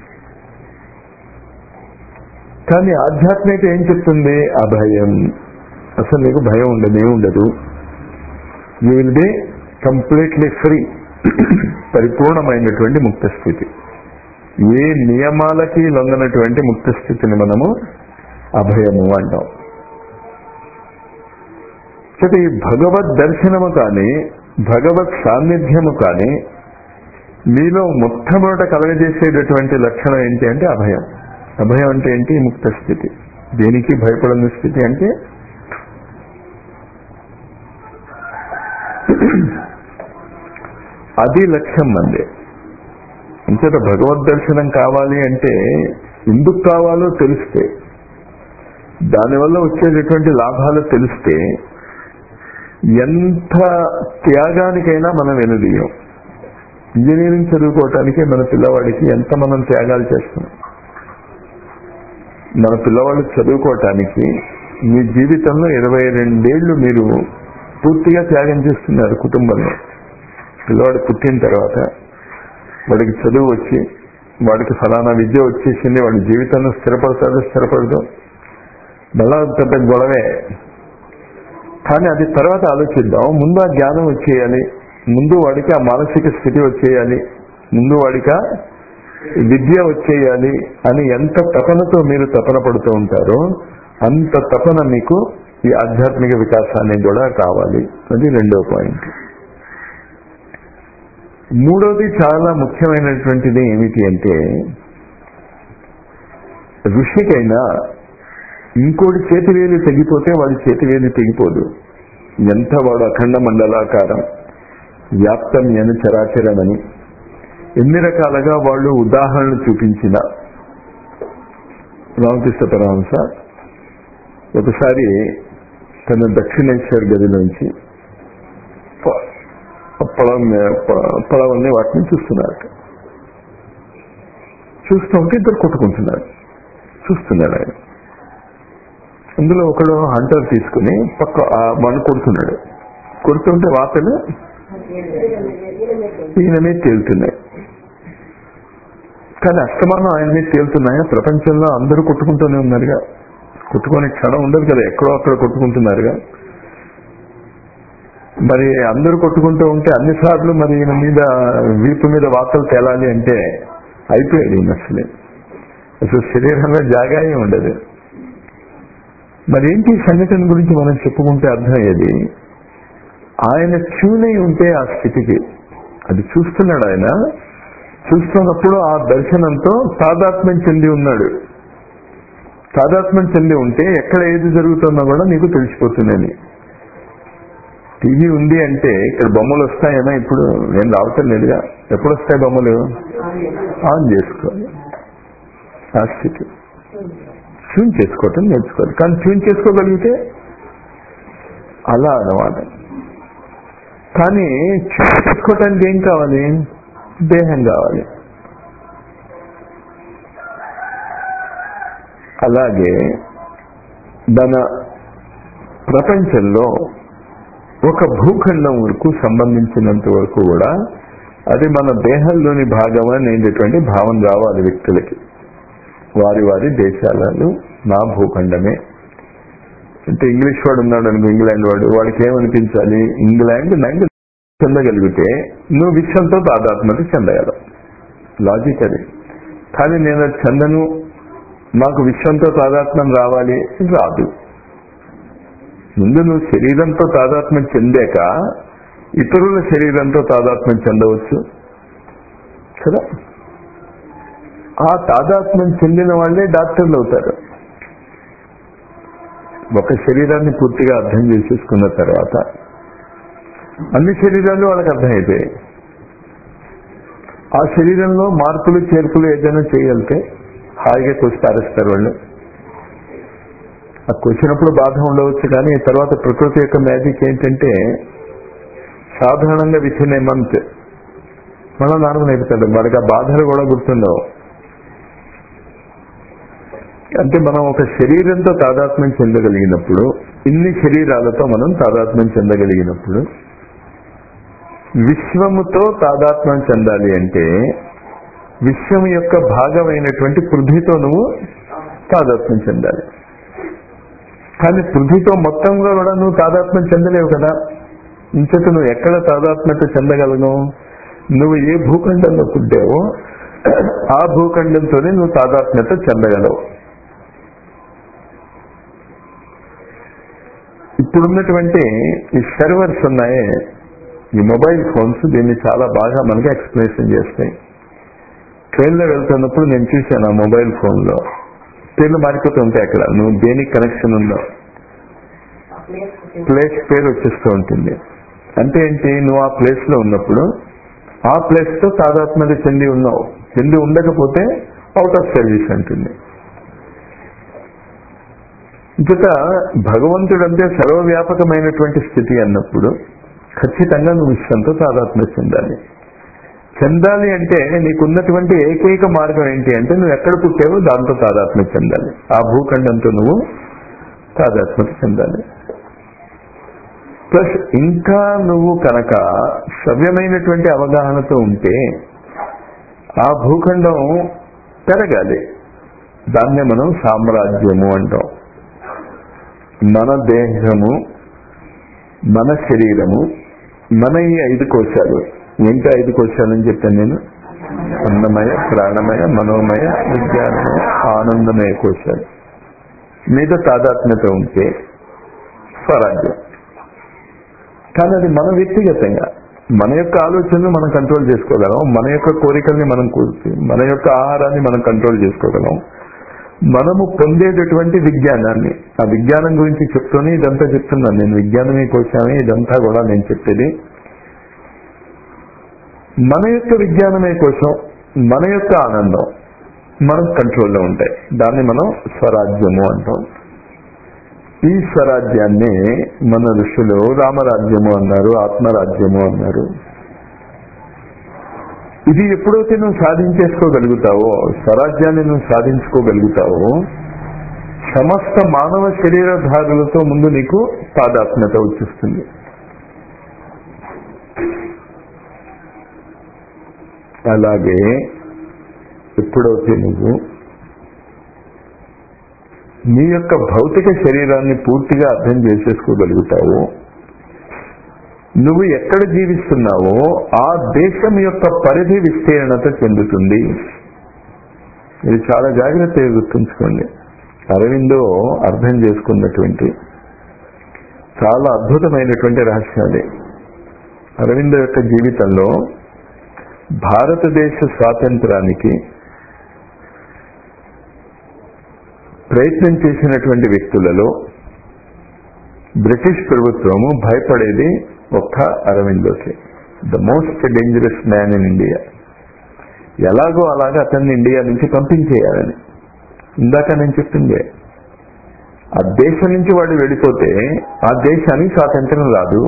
S2: కానీ ఆధ్యాత్మికత ఏం చెప్తుంది అభయం అసలు నీకు భయం ఉండనే ఉండదు you will be completely free పరిపూర్ణమైనటువంటి ముక్త స్థితి ఏ నియమాలకి లొంగనటువంటి ముక్త స్థితిని మనము అభయము అంటాం అయితే ఈ భగవద్ దర్శనము కానీ భగవత్ సాన్నిధ్యము కానీ మీలో మొట్టమొదట కలగజేసేటటువంటి లక్షణం ఏంటి అంటే అభయం అభయం అంటే ఏంటి ముక్త స్థితి దేనికి భయపడని స్థితి అంటే అది లక్ష్యం మంది అంచేత భగవద్ దర్శనం కావాలి అంటే ఎందుకు కావాలో తెలిస్తే దానివల్ల వచ్చేటటువంటి లాభాలు తెలిస్తే ఎంత త్యాగానికైనా మనం వెనుదీయం ఇంజనీరింగ్ చదువుకోవటానికి మన పిల్లవాడికి ఎంత మనం త్యాగాలు చేస్తున్నాం మన పిల్లవాళ్ళు చదువుకోవటానికి మీ జీవితంలో ఇరవై రెండేళ్లు మీరు పూర్తిగా త్యాగం చేస్తున్నారు కుటుంబంలో పిల్లవాడు పుట్టిన తర్వాత వాడికి చదువు వచ్చి వాడికి ఫలానా విద్య వచ్చేసింది వాడి జీవితంలో స్థిరపడతాడు స్థిరపడదు మళ్ళా పెద్ద గొడవే కానీ అది తర్వాత ఆలోచిద్దాం ముందు ఆ జ్ఞానం వచ్చేయాలి ముందు వాడికి ఆ మానసిక స్థితి వచ్చేయాలి ముందు వాడికి ఆ విద్య వచ్చేయాలి అని ఎంత తపనతో మీరు తపన పడుతూ ఉంటారో అంత తపన మీకు ఈ ఆధ్యాత్మిక వికాసాన్ని కూడా కావాలి అది రెండో పాయింట్ మూడోది చాలా ముఖ్యమైనటువంటిది ఏమిటి అంటే ఋషికైనా ఇంకోటి చేతివేలు తెగిపోతే వాడి చేతివేలు తెగిపోదు ఎంత వాడు అఖండ మండలాకారం వ్యాప్తం ఎను చరాచరమని ఎన్ని రకాలుగా వాళ్ళు ఉదాహరణలు చూపించిన రామకృష్ణ పరమహంస ఒకసారి తన దక్షిణేశ్వర్ గదిలోంచి పొలం పొలవల్ని వాటిని చూస్తున్నారు చూస్తూ ఉంటే ఇద్దరు కొట్టుకుంటున్నారు చూస్తున్నాడు ఆయన అందులో ఒకడు హంటర్ తీసుకుని పక్క మన్ను కొడుతున్నాడు కొడుతుంటే వాతలు ఈయన మీద తేలుతున్నాయి కానీ అస్తమానం ఆయన మీద తేలుతున్నాయా ప్రపంచంలో అందరూ కొట్టుకుంటూనే ఉన్నారుగా కొట్టుకునే క్షణం ఉండదు కదా ఎక్కడో అక్కడ కొట్టుకుంటున్నారుగా మరి అందరూ కొట్టుకుంటూ ఉంటే అన్నిసార్లు మరి ఈయన మీద వీపు మీద వాతలు తేలాలి అంటే అయిపోయాడు ఈయన అసలే అసలు శరీరంలో జాగాయే ఉండదు మరి ఏంటి ఈ సంఘటన గురించి మనం చెప్పుకుంటే అర్థమయ్యేది ఆయన ట్యూన్ అయి ఉంటే ఆ స్థితికి అది చూస్తున్నాడు ఆయన చూస్తున్నప్పుడు ఆ దర్శనంతో తాదాత్మ్యం చెంది ఉన్నాడు తాదాత్మ్యం చెంది ఉంటే ఎక్కడ ఏది జరుగుతుందో కూడా నీకు తెలిసిపోతుందని టీవీ ఉంది అంటే ఇక్కడ బొమ్మలు వస్తాయనా ఇప్పుడు నేను రావటం లేదుగా ఎప్పుడు వస్తాయి బొమ్మలు ఆన్ చేసుకోవాలి ఆ స్థితి ట్యూన్ చేసుకోవటం నేర్చుకోవాలి కానీ ట్యూన్ చేసుకోగలిగితే అలా అన్నమాట కానీ ట్యూన్ చేసుకోవటానికి ఏం కావాలి దేహం కావాలి అలాగే మన ప్రపంచంలో ఒక భూఖండం వరకు సంబంధించినంత వరకు కూడా అది మన దేహంలోని భాగం అనేటటువంటి భావం రావాలి వ్యక్తులకి వారి వారి దేశాలలో నా భూఖండమే అంటే ఇంగ్లీష్ వాడు ఉన్నాడు అనుకో ఇంగ్లాండ్ వాడు వాడికి ఏమనిపించాలి ఇంగ్లాండ్ నాకు చెందగలిగితే నువ్వు విశ్వంతో తాదాత్మత చెందగలవు లాజిక్ అది కానీ నేను అది చెందను నాకు విశ్వంతో తాదాత్మ్యం రావాలి రాదు ముందు నువ్వు శరీరంతో తాదాత్మ్యం చెందాక ఇతరుల శరీరంతో తాదాత్మ్యం చెందవచ్చు కదా ఆ తాదాత్మ్యం చెందిన వాళ్ళే డాక్టర్లు అవుతారు ఒక శరీరాన్ని పూర్తిగా అర్థం చేసేసుకున్న తర్వాత అన్ని శరీరాలు వాళ్ళకి అర్థమైపోయాయి ఆ శరీరంలో మార్పులు చేర్పులు ఏదైనా చేయగలితే హాయిగా కోసి పారేస్తారు వాళ్ళు ఆ వచ్చినప్పుడు బాధ ఉండవచ్చు కానీ తర్వాత ప్రకృతి యొక్క మ్యాజిక్ ఏంటంటే సాధారణంగా విత్ ఇన్ ఏ మంత్ మళ్ళా నార్మల్ అయిపోతాడు వాడికి ఆ బాధలు కూడా గుర్తుండవు అంటే మనం ఒక శరీరంతో తాదాత్మ్యం చెందగలిగినప్పుడు ఇన్ని శరీరాలతో మనం తాదాత్మ్యం చెందగలిగినప్పుడు విశ్వముతో తాదాత్మ్యం చెందాలి అంటే విశ్వం యొక్క భాగమైనటువంటి పృథ్వీతో నువ్వు తాదాత్మ్యం చెందాలి కానీ పృథ్వీతో మొత్తంగా కూడా నువ్వు తాదాత్మ్యం చెందలేవు కదా ఇంతకు నువ్వు ఎక్కడ తాదాత్మ్యత చెందగలను నువ్వు ఏ భూఖండంలో పుట్టావో ఆ భూఖండంతోనే నువ్వు తాదాత్మ్యత చెందగలవు ఇప్పుడున్నటువంటి ఈ సర్వర్స్ ఉన్నాయే ఈ మొబైల్ ఫోన్స్ దీన్ని చాలా బాగా మనకి ఎక్స్ప్లెనేషన్ చేస్తాయి ట్రైన్లో వెళ్తున్నప్పుడు నేను చూశాను ఆ మొబైల్ ఫోన్లో పేర్లు మారిపోతూ ఉంటాయి అక్కడ నువ్వు దేనికి కనెక్షన్ ఉందో ప్లేస్ పేరు వచ్చేస్తూ ఉంటుంది అంటే ఏంటి నువ్వు ఆ ప్లేస్ లో ఉన్నప్పుడు ఆ ప్లేస్ తో తాదాత్మ్యత చెంది ఉన్నావు చెంది ఉండకపోతే అవుట్ ఆఫ్ సర్వీస్ అంటుంది ఇంకట భగవంతుడు అంటే సర్వవ్యాపకమైనటువంటి స్థితి అన్నప్పుడు ఖచ్చితంగా నువ్వు విశ్వంతో తాదాత్మ్య చెందాలి చెందాలి అంటే నీకున్నటువంటి ఏకైక మార్గం ఏంటి అంటే నువ్వు ఎక్కడ పుట్టావో దాంతో తాదాత్మ్య చెందాలి ఆ భూఖండంతో నువ్వు తాదాత్మ్యత చెందాలి ప్లస్ ఇంకా నువ్వు కనుక సవ్యమైనటువంటి అవగాహనతో ఉంటే ఆ భూఖండం పెరగాలి దాన్నే మనం సామ్రాజ్యము అంటాం మన దేహము మన శరీరము మన ఈ ఐదు కోశాలు ఏంటి ఐదు కోశాలని చెప్పాను నేను అన్నమయ ప్రాణమయ మనోమయ విజ్ఞానమయ ఆనందమయ కోశాలు మీద తాదాత్మ్యత ఉంటే స్వరాజ్యం కానీ అది మన వ్యక్తిగతంగా మన యొక్క ఆలోచనలు మనం కంట్రోల్ చేసుకోగలం మన యొక్క కోరికల్ని మనం కూర్చి మన యొక్క ఆహారాన్ని మనం కంట్రోల్ చేసుకోగలం మనము పొందేటటువంటి విజ్ఞానాన్ని ఆ విజ్ఞానం గురించి చెప్తూనే ఇదంతా చెప్తున్నాను నేను విజ్ఞానమే కోశామే ఇదంతా కూడా నేను చెప్పేది మన యొక్క విజ్ఞానమే కోసం మన యొక్క ఆనందం మనం కంట్రోల్లో ఉంటాయి దాన్ని మనం స్వరాజ్యము అంటాం ఈ స్వరాజ్యాన్ని మన ఋషులు రామరాజ్యము అన్నారు ఆత్మరాజ్యము అన్నారు ఇది ఎప్పుడైతే నువ్వు సాధించేసుకోగలుగుతావో స్వరాజ్యాన్ని నువ్వు సాధించుకోగలుగుతావో సమస్త మానవ శరీరధారులతో ముందు నీకు తాదాత్మ్యత వచ్చేస్తుంది అలాగే ఎప్పుడైతే నువ్వు నీ యొక్క భౌతిక శరీరాన్ని పూర్తిగా అర్థం చేసేసుకోగలుగుతావో నువ్వు ఎక్కడ జీవిస్తున్నావో ఆ దేశం యొక్క పరిధి విస్తీర్ణత చెందుతుంది ఇది చాలా జాగ్రత్తగా గుర్తుంచుకోండి అరవిందో అర్థం చేసుకున్నటువంటి చాలా అద్భుతమైనటువంటి రహస్యాలే అరవిందో యొక్క జీవితంలో భారతదేశ స్వాతంత్రానికి ప్రయత్నం చేసినటువంటి వ్యక్తులలో బ్రిటిష్ ప్రభుత్వము భయపడేది ఒక్క అరవిందోకి the most dangerous man in India ఎలాగో అలాగా అతన్ని ఇండియా నుంచి పంపించేయాలని ఇందాక నేను చెప్పిందే ఆ దేశం నుంచి వాడు వెళ్ళిపోతే ఆ దేశానికి స్వాతంత్రం రాదు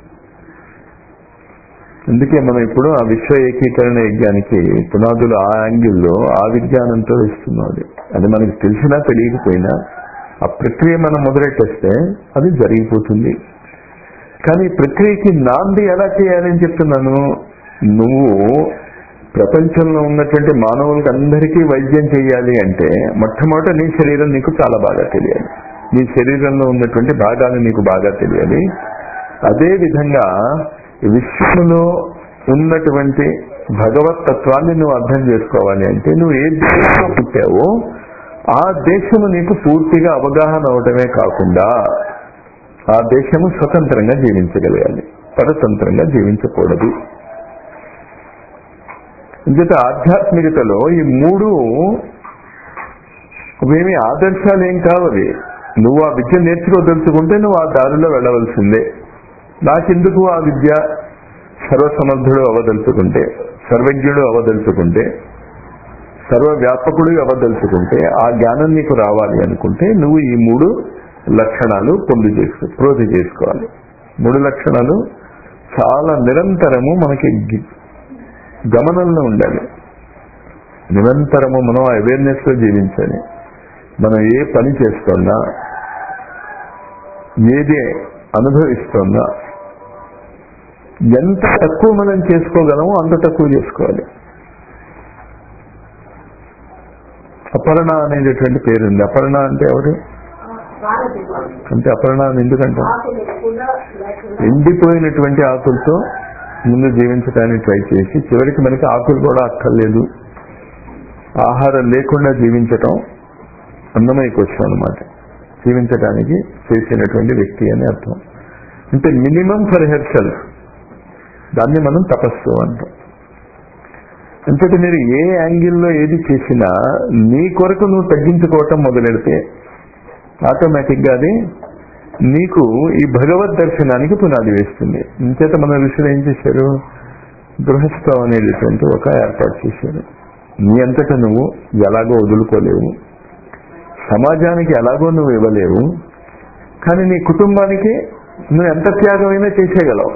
S2: అందుకే మనం ఇప్పుడు ఆ విశ్వ ఏకీకరణ యజ్ఞానికి పునాదులు ఆ యాంగిల్లో ఆ విజ్ఞానంతో ఇస్తున్నాం అది అది మనకి తెలిసినా తెలియకపోయినా ఆ ప్రక్రియ మనం మొదలెట్టేస్తే అది జరిగిపోతుంది కానీ ఈ ప్రక్రియకి నాంది ఎలా చేయాలని చెప్తున్నాను నువ్వు ప్రపంచంలో ఉన్నటువంటి మానవులకు అందరికీ వైద్యం చేయాలి అంటే మొట్టమొదట నీ శరీరం నీకు చాలా బాగా తెలియాలి నీ శరీరంలో ఉన్నటువంటి భాగాలు నీకు బాగా తెలియాలి అదే విధంగా విశ్వంలో ఉన్నటువంటి భగవత్ తత్వాన్ని నువ్వు అర్థం చేసుకోవాలి అంటే నువ్వు ఏ దేశంలో పుట్టావో ఆ దేశము నీకు పూర్తిగా అవగాహన అవడమే కాకుండా ఆ దేశము స్వతంత్రంగా జీవించగలగాలి పరతంత్రంగా జీవించకూడదు ఇంకట ఆధ్యాత్మికతలో ఈ మూడు ఇవేమి ఆదర్శాలు ఏం కావవి నువ్వు ఆ విద్య నేర్చుకోదలుచుకుంటే నువ్వు ఆ దారిలో వెళ్ళవలసిందే నాకెందుకు ఆ విద్య సర్వసమర్థుడు అవదలుచుకుంటే సర్వజ్ఞుడు అవదలుచుకుంటే సర్వవ్యాపకుడు అవదలుచుకుంటే ఆ జ్ఞానం నీకు రావాలి అనుకుంటే నువ్వు ఈ మూడు లక్షణాలు పొందు చేసుకో ప్రోధి చేసుకోవాలి మూడు లక్షణాలు చాలా నిరంతరము మనకి గి- గమనంలో ఉండాలి నిరంతరము మనం అవేర్నెస్ లో జీవించాలి మనం ఏ పని చేస్తున్నా ఏది అనుభవిస్తున్నా ఎంత తక్కువ మనం చేసుకోగలమో అంత తక్కువ చేసుకోవాలి అపర్ణ అనేటటువంటి పేరుంది అపర్ణ అంటే ఎవరు అంటే అపర్ణ అని ఎందుకంటాం ఎండిపోయినటువంటి ఆకులతో ముందు జీవించడానికి ట్రై చేసి చివరికి మనకి ఆకులు కూడా అక్కర్లేదు ఆహారం లేకుండా జీవించటం అన్నమయ్యకి వచ్చాం అనమాట జీవించడానికి చేసినటువంటి వ్యక్తి అని అర్థం అంటే మినిమం ఫర్ హెర్ సెల్ఫ్ దాన్ని మనం తపస్సు అంటాం అంతటి మీరు ఏ యాంగిల్లో ఏది చేసినా నీ కొరకు నువ్వు తగ్గించుకోవటం మొదలెడితే ఆటోమేటిక్ గా అది నీకు ఈ భగవద్ దర్శనానికి పునాది వేస్తుంది ఇంచేత మన ఋషులు ఏం చేశారు గృహస్థం అనేటటువంటి ఒక ఏర్పాటు చేశారు నీ అంతటా నువ్వు ఎలాగో వదులుకోలేవు సమాజానికి ఎలాగో నువ్వు ఇవ్వలేవు కానీ నీ కుటుంబానికి నువ్వు ఎంత త్యాగమైనా చేసేయగలవు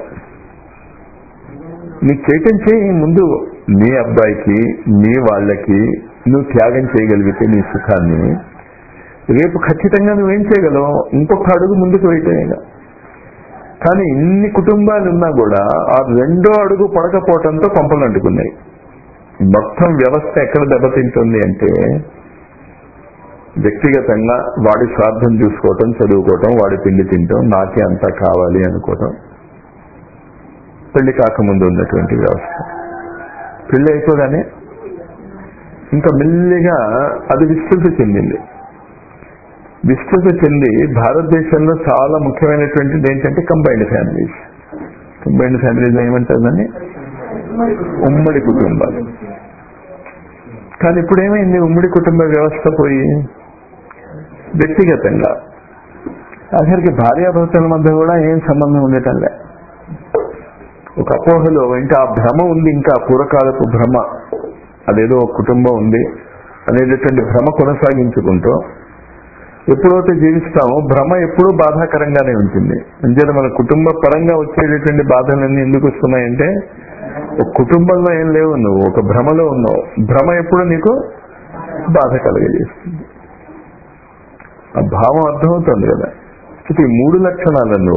S2: నీకు చేయటం చేయి ముందు నీ అబ్బాయికి నీ వాళ్ళకి నువ్వు త్యాగం చేయగలిగితే నీ సుఖాన్ని రేపు ఖచ్చితంగా నువ్వేం చేయగలవు ఇంకొక అడుగు ముందుకు వేయటమేగా కానీ ఇన్ని కుటుంబాలు ఉన్నా కూడా ఆ రెండో అడుగు పడకపోవటంతో పంపలు అంటుకున్నాయి మొత్తం వ్యవస్థ ఎక్కడ దెబ్బతింటుంది అంటే వ్యక్తిగతంగా వాడి స్వార్థం చూసుకోవటం చదువుకోవటం వాడి పిండి తింటాం నాకే అంతా కావాలి అనుకోవటం పెళ్లి కాకముందు ఉన్నటువంటి వ్యవస్థ పెళ్లి అయిపోగానే ఇంకా మెల్లిగా అది విస్తృతి చెందింది విస్తృతి చెంది భారతదేశంలో చాలా ముఖ్యమైనటువంటిది ఏంటంటే కంబైన్డ్ ఫ్యామిలీస్ కంబైన్డ్ ఫ్యామిలీస్ ఏమంటారని ఉమ్మడి కుటుంబాలు కానీ ఇప్పుడు ఏమైంది ఉమ్మడి కుటుంబ వ్యవస్థ పోయి వ్యక్తిగతంగా ఆఖరికి భార్యాభర్తల మధ్య కూడా ఏం సంబంధం ఉండటంలే ఒక అపోహలో ఇంకా ఆ భ్రమ ఉంది ఇంకా పూర్వకాలపు భ్రమ అదేదో ఒక కుటుంబం ఉంది అనేటటువంటి భ్రమ కొనసాగించుకుంటూ ఎప్పుడైతే జీవిస్తామో భ్రమ ఎప్పుడూ బాధాకరంగానే ఉంటుంది అంచేత మన కుటుంబ పరంగా వచ్చేటటువంటి బాధలన్నీ ఎందుకు వస్తున్నాయంటే ఒక కుటుంబంలో ఏం లేవు నువ్వు ఒక భ్రమలో ఉన్నావు భ్రమ ఎప్పుడు నీకు బాధ కలగజేస్తుంది ఆ భావం అర్థమవుతుంది కదా ఈ మూడు లక్షణాలను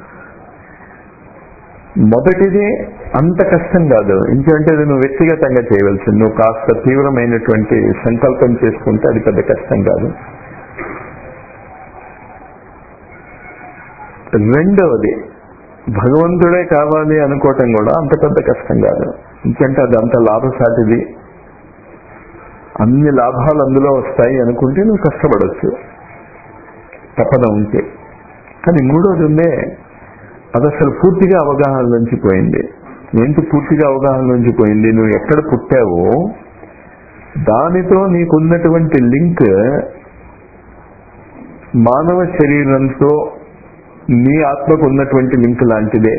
S2: మొదటిది అంత కష్టం కాదు ఇంకంటే అది నువ్వు వ్యక్తిగతంగా చేయవలసింది నువ్వు కాస్త తీవ్రమైనటువంటి సంకల్పం చేసుకుంటే అది పెద్ద కష్టం కాదు రెండవది భగవంతుడే కావాలి అనుకోవటం కూడా అంత పెద్ద కష్టం కాదు ఎందుకంటే అది అంత లాభసాటిది అన్ని లాభాలు అందులో వస్తాయి అనుకుంటే నువ్వు కష్టపడవచ్చు తప్పద ఉంటే కానీ మూడోది ఉందే అది అసలు పూర్తిగా అవగాహన నుంచి పోయింది ఏంటి పూర్తిగా అవగాహన నుంచి పోయింది నువ్వు ఎక్కడ పుట్టావో దానితో నీకున్నటువంటి లింక్ మానవ శరీరంతో నీ ఆత్మకు ఉన్నటువంటి లింక్ లాంటిదే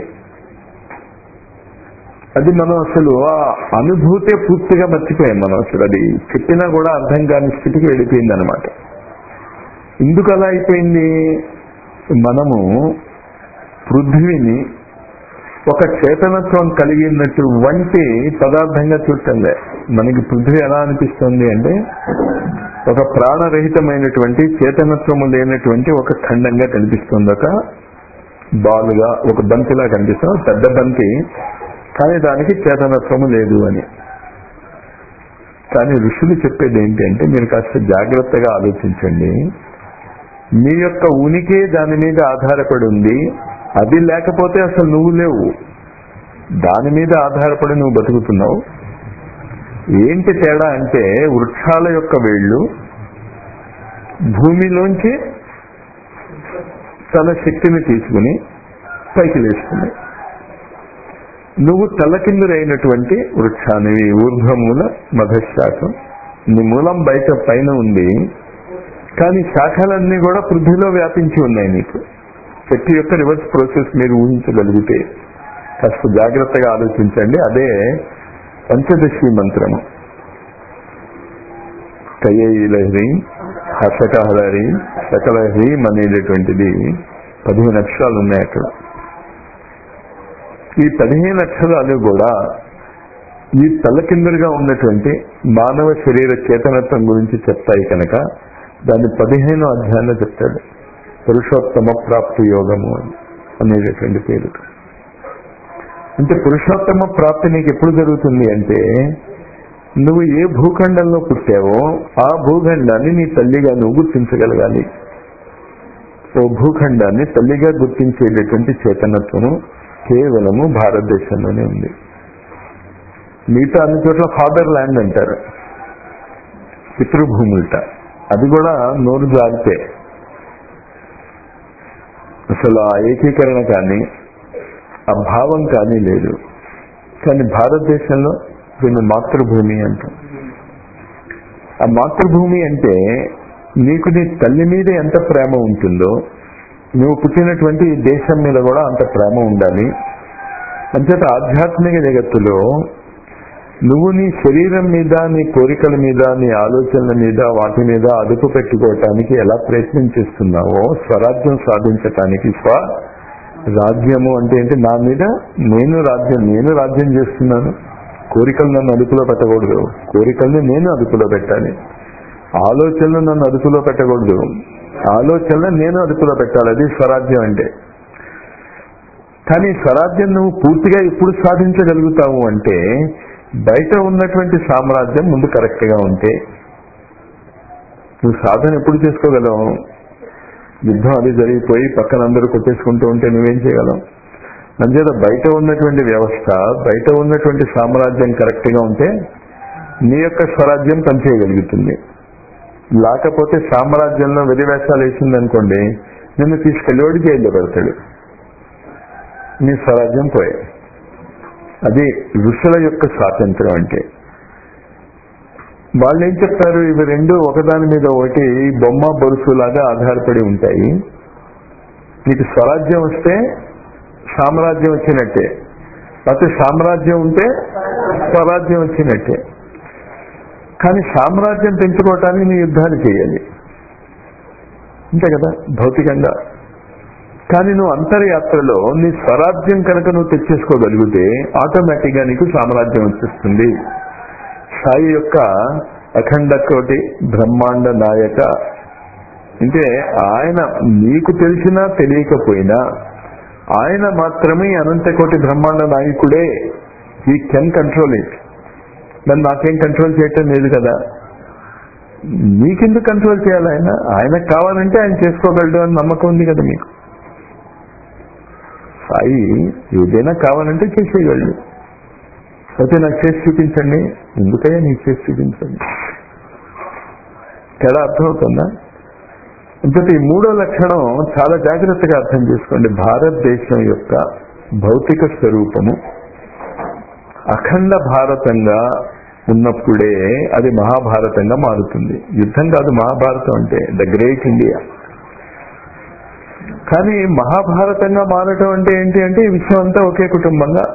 S2: అది మనం అసలు ఆ అనుభూతే పూర్తిగా మర్చిపోయాం మనం అసలు అది చెప్పినా కూడా అర్థం కాని స్థితికి వెళ్ళిపోయింది అనమాట ఎందుకు అలా అయిపోయింది మనము పృథ్వీని ఒక చేతనత్వం కలిగినట్టు వంటి పదార్థంగా చూడటంలే మనకి పృథ్వీ ఎలా అనిపిస్తుంది అంటే ఒక ప్రాణరహితమైనటువంటి చేతనత్వము లేనటువంటి ఒక ఖండంగా కనిపిస్తుంది ఒక బాలుగా ఒక బంతిలా కనిపిస్తుంది పెద్ద బంతి కానీ దానికి చేతనత్వము లేదు అని కానీ ఋషులు చెప్పేది ఏంటంటే మీరు కాస్త జాగ్రత్తగా ఆలోచించండి మీ యొక్క ఉనికి దాని మీద ఆధారపడి ఉంది అది లేకపోతే అసలు నువ్వు లేవు దాని మీద ఆధారపడి నువ్వు బతుకుతున్నావు ఏంటి తేడా అంటే వృక్షాల యొక్క వేళ్ళు భూమిలోంచి తన శక్తిని తీసుకుని పైకి లేస్తున్నాయి నువ్వు తలకిందురైనటువంటి వృక్షానివి ఊర్ధ్వమూల మధశాఖం నీ మూలం బయట పైన ఉంది కానీ శాఖలన్నీ కూడా పృథ్వీలో వ్యాపించి ఉన్నాయి నీకు శక్తి యొక్క రివర్స్ ప్రాసెస్ మీరు ఊహించగలిగితే కాస్త జాగ్రత్తగా ఆలోచించండి అదే పంచదశి మంత్రము కయ్యహ్రీం హసకహరీం సకల హ్రీం అనేటటువంటిది పదిహేను అక్షరాలు ఉన్నాయి అక్కడ ఈ పదిహేను అక్షరాలు కూడా ఈ తలకిందులుగా ఉన్నటువంటి మానవ శరీర చేతనత్వం గురించి చెప్తాయి కనుక దాన్ని పదిహేను అధ్యాయంలో చెప్తాడు పురుషోత్తమ ప్రాప్తి యోగము అని అనేటటువంటి పేరు అంటే పురుషోత్తమ ప్రాప్తి నీకు ఎప్పుడు జరుగుతుంది అంటే నువ్వు ఏ భూఖండంలో పుట్టావో ఆ భూఖండాన్ని నీ తల్లిగా నువ్వు గుర్తించగలగాలి ఓ భూఖండాన్ని తల్లిగా గుర్తించేటటువంటి చేతనత్వము కేవలము భారతదేశంలోనే ఉంది మిగతా అన్ని చోట్ల ఫాదర్ ల్యాండ్ అంటారు పితృభూములట అది కూడా నోరు జాగితే అసలు ఆ ఏకీకరణ కానీ ఆ భావం కానీ లేదు కానీ భారతదేశంలో దీన్ని మాతృభూమి అంటాం ఆ మాతృభూమి అంటే నీకు నీ తల్లి మీద ఎంత ప్రేమ ఉంటుందో నువ్వు పుట్టినటువంటి ఈ దేశం మీద కూడా అంత ప్రేమ ఉండాలి అంచేత ఆధ్యాత్మిక జగత్తులో నువ్వు నీ శరీరం మీద నీ కోరికల మీద నీ ఆలోచనల మీద వాటి మీద అదుపు పెట్టుకోవటానికి ఎలా ప్రయత్నం చేస్తున్నావో స్వరాజ్యం సాధించటానికి స్వ రాజ్యము అంటే ఏంటి నా మీద నేను రాజ్యం నేను రాజ్యం చేస్తున్నాను కోరికలు నన్ను అదుపులో పెట్టకూడదు కోరికల్ని నేను అదుపులో పెట్టాలి ఆలోచనలు నన్ను అదుపులో పెట్టకూడదు ఆలోచనలు నేను అదుపులో పెట్టాలి అది స్వరాజ్యం అంటే కానీ స్వరాజ్యం నువ్వు పూర్తిగా ఎప్పుడు సాధించగలుగుతావు అంటే బయట ఉన్నటువంటి సామ్రాజ్యం ముందు కరెక్ట్ గా ఉంటే నువ్వు సాధన ఎప్పుడు చేసుకోగలవు యుద్ధం అది జరిగిపోయి పక్కన అందరూ కొట్టేసుకుంటూ ఉంటే నువ్వేం చేయగలవు అంచేత బయట ఉన్నటువంటి వ్యవస్థ బయట ఉన్నటువంటి సామ్రాజ్యం కరెక్ట్ గా ఉంటే నీ యొక్క స్వరాజ్యం పనిచేయగలుగుతుంది లేకపోతే సామ్రాజ్యంలో వెదివేషాలు వేసిందనుకోండి నిన్ను తీసుకెళ్లి వాడు జైల్లో పెడతాడు నీ స్వరాజ్యం పోయే అది ఋషుల యొక్క స్వాతంత్రం అంటే వాళ్ళు ఏం చెప్తారు ఇవి రెండు ఒకదాని మీద ఒకటి బొమ్మ బొరుసులాగా ఆధారపడి ఉంటాయి నీకు స్వరాజ్యం వస్తే సామ్రాజ్యం వచ్చినట్టే లేకపోతే సామ్రాజ్యం ఉంటే స్వరాజ్యం వచ్చినట్టే కానీ సామ్రాజ్యం పెంచుకోవటానికి నీ యుద్ధాలు చేయాలి అంతే కదా భౌతికంగా కానీ నువ్వు అంతర్యాత్రలో నీ స్వరాజ్యం కనుక నువ్వు తెచ్చేసుకోగలిగితే ఆటోమేటిక్ గా నీకు సామ్రాజ్యం వచ్చేస్తుంది సాయి యొక్క అఖండ కోటి బ్రహ్మాండ నాయక అంటే ఆయన నీకు తెలిసినా తెలియకపోయినా ఆయన మాత్రమే అనంత కోటి బ్రహ్మాండ నాయకుడే ఈ కెన్ కంట్రోల్ ఇట్ మరి నాకేం కంట్రోల్ చేయటం లేదు కదా నీకెందుకు కంట్రోల్ చేయాలి ఆయన ఆయనకు కావాలంటే ఆయన చేసుకోగలడు అని నమ్మకం ఉంది కదా మీకు సాయి ఏదైనా కావాలంటే చేసేయగలడు అయితే నాకు చేసి చూపించండి ఎందుకయ్యా నీకు చేసి చూపించండి తేడా అర్థమవుతుందా ఇంతటి ఈ మూడో లక్షణం చాలా జాగ్రత్తగా అర్థం చేసుకోండి భారతదేశం యొక్క భౌతిక స్వరూపము అఖండ భారతంగా ఉన్నప్పుడే అది మహాభారతంగా మారుతుంది యుద్ధం కాదు మహాభారతం అంటే ద గ్రేట్ ఇండియా కానీ మహాభారతంగా మారటం అంటే ఏంటి అంటే ఈ విషయం అంతా ఒకే కుటుంబంగా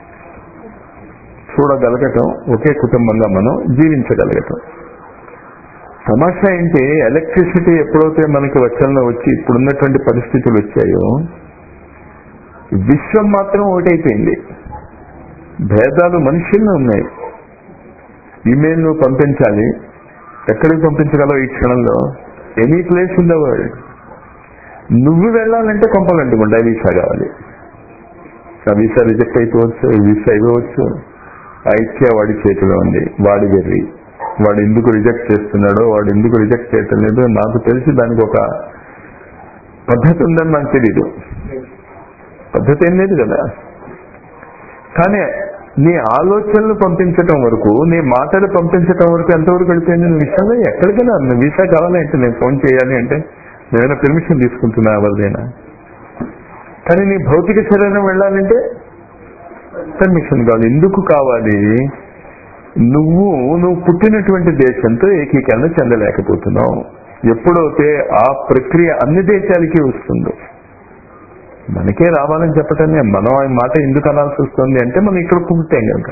S2: చూడగలగటం ఒకే కుటుంబంగా మనం జీవించగలగటం సమస్య ఏంటి ఎలక్ట్రిసిటీ ఎప్పుడైతే మనకి వచ్చంలో వచ్చి ఇప్పుడున్నటువంటి పరిస్థితులు వచ్చాయో విశ్వం మాత్రం ఒకటైపోయింది భేదాలు మనుషుల్లో ఉన్నాయి ఇమెయిల్ నువ్వు పంపించాలి ఎక్కడికి పంపించగలవు ఈ క్షణంలో any place in the world నువ్వు వెళ్ళాలంటే కొంపలంటుకుంటా వీసా కావాలి ఆ వీసా రిజెక్ట్ అయిపోవచ్చు వీసా ఇవ్వవచ్చు ఆ ఇచ్చే వాడి చేతిలో ఉంది వాడి వెర్రి వాడు ఎందుకు రిజెక్ట్ చేస్తున్నాడో వాడు ఎందుకు రిజెక్ట్ చేయటం లేదు నాకు తెలిసి దానికి ఒక పద్ధతి ఉందని నాకు తెలీదు పద్ధతి ఏం లేదు కదా కానీ నీ ఆలోచనలు పంపించటం వరకు నీ మాటలు పంపించటం వరకు ఎంతవరకు వెళ్ళిపోయింది నువ్వు విషయంలో ఎక్కడికైనా నువ్వు వీసా కావాలంటే నేను ఫోన్ చేయాలి అంటే నేనైనా పెర్మిషన్ తీసుకుంటున్నా ఎవరిదైనా కానీ నీ భౌతిక శరీరం వెళ్ళాలంటే పర్మిషన్ కావాలి ఎందుకు కావాలి నువ్వు నువ్వు పుట్టినటువంటి దేశంతో ఏకీకరణ చెందలేకపోతున్నావు ఎప్పుడైతే ఆ ప్రక్రియ అన్ని దేశాలకి వస్తుందో మనకే రావాలని చెప్పటమే మనం ఆ మాట ఎందుకు అనాల్సి వస్తుంది అంటే మనం ఇక్కడ పుట్టాం కనుక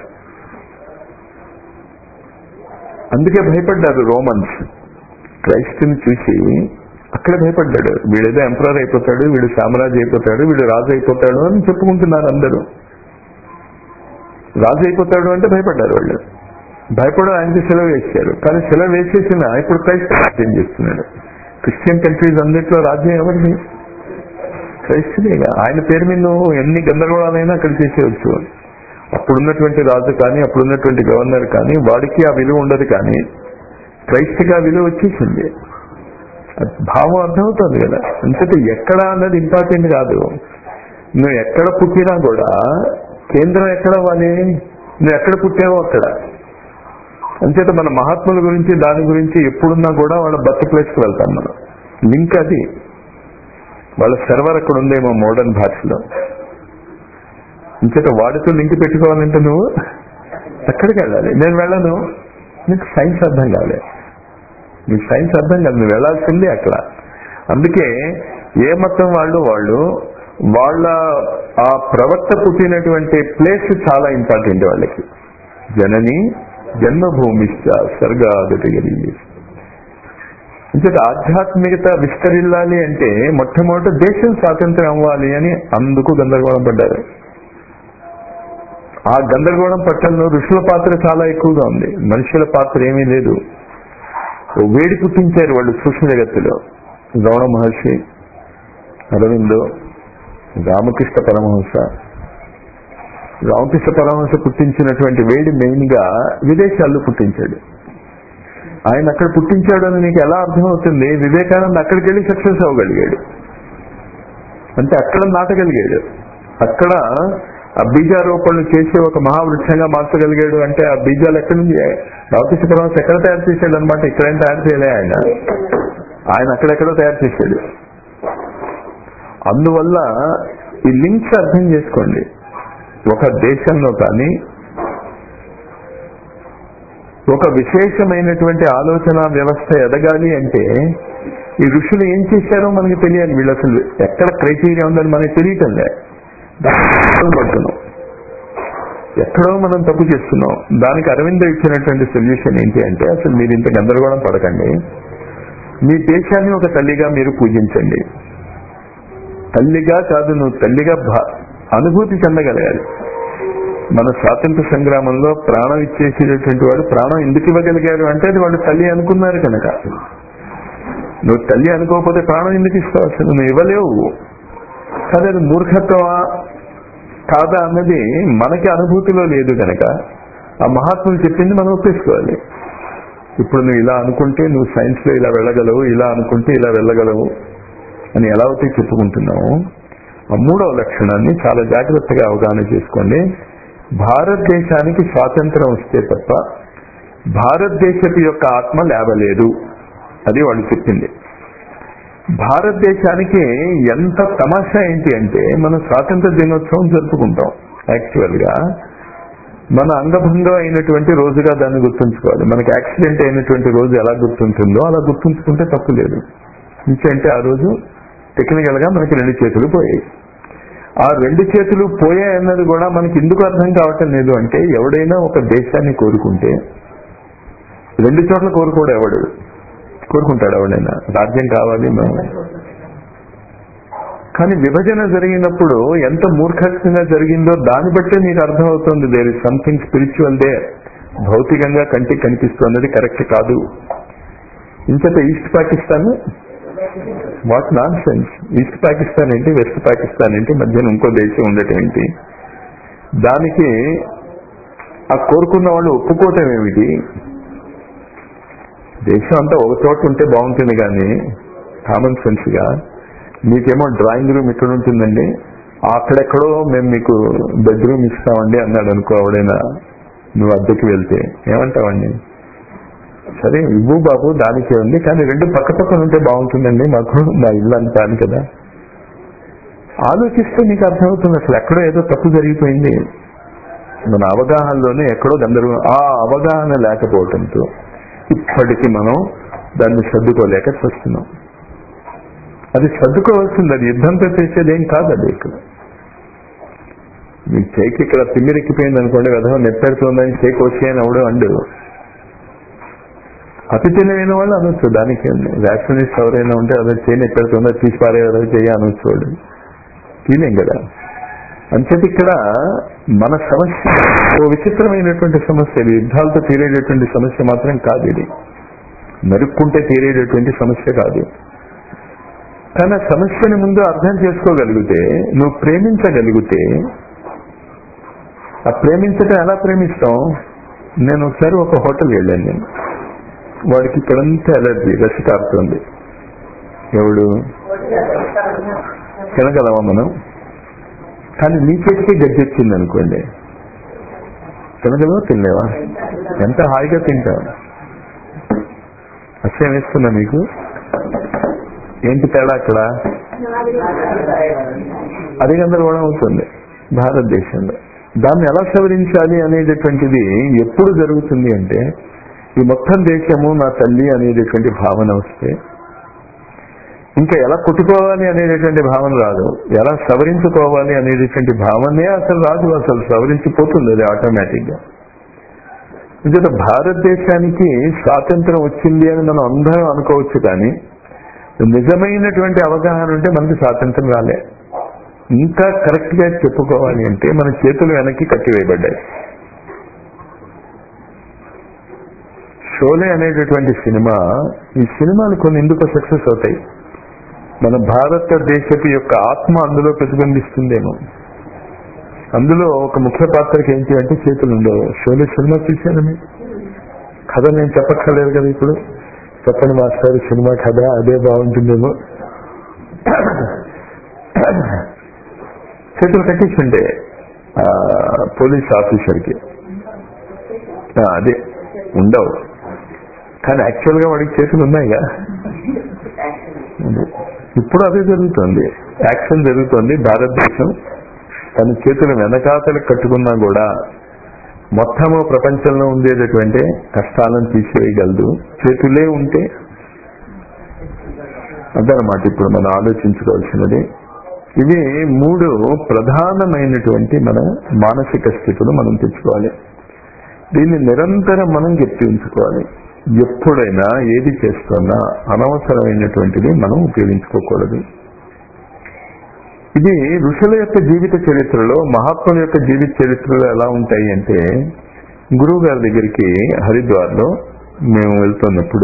S2: అందుకే భయపడ్డారు రోమన్స్ క్రైస్తుని చూసి అక్కడ భయపడ్డాడు వీడేదో ఎంపరర్ అయిపోతాడు వీడు సామ్రాజ్య అయిపోతాడు వీడు రాజు అయిపోతాడు అని చెప్పుకుంటున్నారు అందరూ రాజు అయిపోతాడు అంటే భయపడ్డారు వాళ్ళు భయపడడం ఆయనకి సెలవు వేసారు కానీ సెలవు వేసేసిన ఇప్పుడు క్రైస్తవ రాజ్యం చేస్తున్నాడు క్రిస్టియన్ కంట్రీస్ అన్నింటిలో రాజ్యం ఎవరిది క్రైస్తుదేగా ఆయన పేరు మీద నువ్వు ఎన్ని గందరగోళాలైనా అక్కడ చేసేవచ్చు అప్పుడున్నటువంటి రాజు కానీ అప్పుడున్నటువంటి గవర్నర్ కానీ వాడికి ఆ విలువ ఉండదు కానీ క్రైస్తుగా విలువ వచ్చేసింది భావం అర్థమవుతుంది కదా అంతటి ఎక్కడ అన్నది ఇంపార్టెంట్ కాదు నువ్వు ఎక్కడ పుట్టినా కూడా కేంద్రం ఎక్కడ అవ్వాలి నువ్వు ఎక్కడ పుట్టావో అక్కడ అంచేత మన మహాత్ముల గురించి దాని గురించి ఎప్పుడున్నా కూడా వాళ్ళ బర్త్ ప్లేస్కి వెళ్తాం మనం లింక్ అది వాళ్ళ సర్వర్ అక్కడ ఉందేమో మోడర్న్ భాషలో ఇంచేత వాడితో లింక్ పెట్టుకోవాలంటే నువ్వు అక్కడికి వెళ్ళాలి నేను వెళ్ళను నీకు సైన్స్ అర్థం కాలే నీకు సైన్స్ అర్థం కాదు నువ్వు వెళ్ళాల్సిందే అక్కడ అందుకే ఏ మతం వాళ్ళు వాళ్ళు వాళ్ళ ఆ ప్రవక్త పుట్టినటువంటి ప్లేస్ చాలా ఇంపార్టెంట్ వాళ్ళకి జనని జన్మభూమిశ్చ స్వర్గాగతి కలిగి ఇంతటి ఆధ్యాత్మికత విస్తరిల్లాలి అంటే మొట్టమొదట దేశం స్వాతంత్రం అవ్వాలి అని అందుకు గందరగోళం పడ్డారు ఆ గందరగోళం పట్టణంలో ఋషుల పాత్ర చాలా ఎక్కువగా ఉంది మనుషుల పాత్ర ఏమీ లేదు ఓ వేడి పుట్టించారు వాళ్ళు సూక్ష్మ జగత్తులో గౌడ మహర్షి అరవిందో రామకృష్ణ పరమహంస రామకృష్ణ పరమహంస పుట్టించినటువంటి వేడి మెయిన్ గా విదేశాల్లో పుట్టించాడు ఆయన అక్కడ పుట్టించాడు అని నీకు ఎలా అర్థమవుతుంది వివేకానంద అక్కడికి వెళ్ళి సక్సెస్ అవ్వగలిగాడు అంటే అక్కడ నాటగలిగాడు అక్కడ ఆ బీజారోపణలు చేసి ఒక మహావృక్షంగా మార్చగలిగాడు అంటే ఆ బీజాలు ఎక్కడి నుంచి రామకృష్ణ పరమహంస ఎక్కడ తయారు చేశాడు అనమాట ఇక్కడేం తయారు చేయలే ఆయన ఆయన అక్కడెక్కడో తయారు చేశాడు అందువల్ల ఈ లింక్స్ అర్థం చేసుకోండి ఒక దేశంలో కానీ ఒక విశేషమైనటువంటి ఆలోచన వ్యవస్థ ఎదగాలి అంటే ఈ ఋషులు ఏం చేశారో మనకి తెలియాలి వీళ్ళు అసలు ఎక్కడ క్రైటీరియా ఉందని మనకి తెలియటం లే దాన్ని పడుతున్నాం ఎక్కడో మనం తప్పు చేస్తున్నాం దానికి అరవింద ఇచ్చినటువంటి సొల్యూషన్ ఏంటి అంటే అసలు మీరు ఇంత గందరగోళం పడకండి మీ దేశాన్ని ఒక తల్లిగా మీరు పూజించండి తల్లిగా కాదు నువ్వు తల్లిగా భా- అనుభూతి చెందగలగాలి మన స్వాతంత్ర సంగ్రామంలో ప్రాణం ఇచ్చేసేటటువంటి వాడు ప్రాణం ఎందుకు ఇవ్వగలిగారు అంటే అది వాళ్ళు తల్లి అనుకున్నారు కనుక నువ్వు తల్లి అనుకోకపోతే ప్రాణం ఎందుకు ఇస్తావు అసలు నువ్వు ఇవ్వలేవు కాదు అది మూర్ఖత్వమా కాదా అన్నది మనకి అనుభూతిలో లేదు కనుక ఆ మహాత్ములు చెప్పింది మనం ఒప్పేసుకోవాలి ఇప్పుడు నువ్వు ఇలా అనుకుంటే నువ్వు సైన్స్ లో ఇలా వెళ్ళగలవు ఇలా అనుకుంటే ఇలా వెళ్ళగలవు అని ఎలా అయితే చెప్పుకుంటున్నావు ఆ మూడవ లక్షణాన్ని చాలా జాగ్రత్తగా అవగాహన చేసుకోండి భారతదేశానికి స్వాతంత్రం వస్తే తప్ప భారతదేశపు యొక్క ఆత్మ లేవలేదు అది వాళ్ళు చెప్పింది భారతదేశానికి ఎంత తమాషా ఏంటి అంటే మనం స్వాతంత్ర దినోత్సవం జరుపుకుంటాం యాక్చువల్ గా మన అంగభంగం అయినటువంటి రోజుగా దాన్ని గుర్తుంచుకోవాలి మనకి యాక్సిడెంట్ అయినటువంటి రోజు ఎలా గుర్తుంటుందో అలా గుర్తుంచుకుంటే తప్పు లేదు ఇంకంటే ఆ రోజు టెక్నికల్ గా మనకి రెండు చేతులు పోయాయి ఆ రెండు చేతులు పోయాయి అన్నది కూడా మనకి ఎందుకు అర్థం కావటం లేదు అంటే ఎవడైనా ఒక దేశాన్ని కోరుకుంటే రెండు చోట్ల కోరుకోడు ఎవడు కోరుకుంటాడు ఎవడైనా రాజ్యం కావాలి మేము కానీ విభజన జరిగినప్పుడు ఎంత మూర్ఖంగా జరిగిందో దాన్ని బట్టే నీకు అర్థమవుతుంది దేర్ ఇస్ సంథింగ్ స్పిరిచువల్ దే భౌతికంగా కంటికి కనిపిస్తున్నది కరెక్ట్ కాదు ఇంకత East Pakistan what nonsense East Pakistan ఏంటి వెస్ట్ పాకిస్తాన్ ఏంటి మధ్యన ఇంకో దేశం ఉండటం ఏంటి దానికి ఆ కోరుకున్న వాళ్ళు ఒప్పుకోవటం ఏమిటి దేశం అంతా ఒక చోట ఉంటే బాగుంటుంది కానీ కామన్ సెన్స్ గా మీకేమో డ్రాయింగ్ రూమ్ ఇక్కడ ఉంటుందండి అక్కడెక్కడో మేము మీకు బెడ్రూమ్ ఇస్తామండి అన్నాడు అనుకో ఎవడైనా నువ్వు అద్దెకి వెళ్తే ఏమంటావండి సరే ఇవ్వు బాబు దానికే ఉంది కానీ రెండు పక్క పక్కన ఉంటే బాగుంటుందండి మాకు మా ఇల్లు అంతా అని కదా ఆలోచిస్తే నీకు అర్థమవుతుంది అసలు ఎక్కడో ఏదో తప్పు జరిగిపోయింది మన అవగాహనలోనే ఎక్కడో గందరగోళం ఆ అవగాహన లేకపోవడంతో ఇప్పటికీ మనం దాన్ని సర్దుకోలేక వస్తున్నాం అది సర్దుకోవాల్సింది అది యుద్ధంతో చేసేది ఏం కాదు అది ఇక్కడ మీ చేయికి ఇక్కడ తిమ్మిరెక్కిపోయింది అనుకోండి విధంగా నెప్పెడుతుందని చేయి వచ్చి అని అవడం అండు అతి తెలివైన వాళ్ళు అనొచ్చు దానికి వ్యాక్సినిస్ట్ ఎవరైనా ఉంటే అదే చేయి నెప్పెడుతుందో తీసి పారే చేయ అనొచ్చు వాడు తీలేం కదా అంచేది ఇక్కడ మన సమస్య ఓ విచిత్రమైనటువంటి సమస్య ఇది యుద్ధాలతో తీరేటటువంటి సమస్య మాత్రం కాదు ఇది నరుక్కుంటే తీరేటటువంటి సమస్య కాదు కానీ ఆ సమస్యని ముందు అర్థం చేసుకోగలిగితే నువ్వు ప్రేమించగలిగితే ఆ ప్రేమించటం ఎలా ప్రేమిస్తాం నేను ఒకసారి ఒక హోటల్ వెళ్ళాను నేను వాడికి ఇక్కడంతా ఎలర్జీ రసి కారుతుంది ఎవడు తినగలవా మనం కానీ నీ చేతికి గడ్డి వచ్చింది అనుకోండి తినగలవా తినలేవా ఎంత హాయిగా తింటావు అసహ్యం వేస్తున్నా మీకు ఏంటి తేడా అక్కడ అది గందరగోళం అవుతుంది భారతదేశంలో దాన్ని ఎలా సవరించాలి అనేటటువంటిది ఎప్పుడు జరుగుతుంది అంటే ఈ మొత్తం దేశము నా తల్లి అనేటటువంటి భావన వస్తే ఇంకా ఎలా కొట్టుకోవాలి అనేటటువంటి భావన రాదు ఎలా సవరించుకోవాలి అనేటటువంటి భావనే అసలు రాదు అసలు సవరించిపోతుంది అది ఆటోమేటిక్ గా ఇంకట భారతదేశానికి స్వాతంత్రం వచ్చింది అని మనం అందరం అనుకోవచ్చు కానీ నిజమైనటువంటి అవగాహన ఉంటే మనకి స్వాతంత్రం రాలే ఇంకా కరెక్ట్ గా చెప్పుకోవాలి అంటే మన చేతులు వెనక్కి కట్టివేయబడ్డాయి షోలే అనేటటువంటి సినిమా ఈ సినిమాలు కొన్ని ఎందుకు సక్సెస్ అవుతాయి మన భారతదేశపు యొక్క ఆత్మ అందులో ప్రతిబింబిస్తుందేమో అందులో ఒక ముఖ్య పాత్రకి ఏంటి అంటే చేతులు ఉండవు షోలే సినిమా చూశాను మీరు కథ నేను చెప్పక్కర్లేదు కదా ఇప్పుడు చెప్పండి మాస్టర్ సినిమా కథ అదే బాగుంటుందేమో చేతులు కట్టించుండే ఆ, పోలీస్ ఆఫీసర్కి ఆ, అదే ఉండవు కానీ యాక్చువల్ గా వాడికి చేతులు ఉన్నాయిగా అదే. ఇప్పుడు అదే జరుగుతుంది యాక్షన్ జరుగుతుంది భారతదేశం తన చేతులు వెనకాతలు కట్టుకున్నా కూడా మొత్తము ప్రపంచంలో ఉండేటటువంటి కష్టాలను తీసివేయగలదు చేతులే ఉంటే అదనమాట ఇప్పుడు మనం ఆలోచించుకోవాల్సినది ఇవి మూడు ప్రధానమైనటువంటి మన మానసిక స్థితులు మనం తెచ్చుకోవాలి దీన్ని నిరంతరం మనం గుర్తించుకోవాలి ఎప్పుడైనా ఏది చేస్తున్నా అనవసరమైనటువంటిది మనం ఉపయోగించుకోకూడదు ఇది ఋషుల యొక్క జీవిత చరిత్రలో మహాత్ముల యొక్క జీవిత చరిత్రలో ఎలా ఉంటాయి అంటే గురువు గారి దగ్గరికి హరిద్వార్లో మేము వెళ్తున్నప్పుడు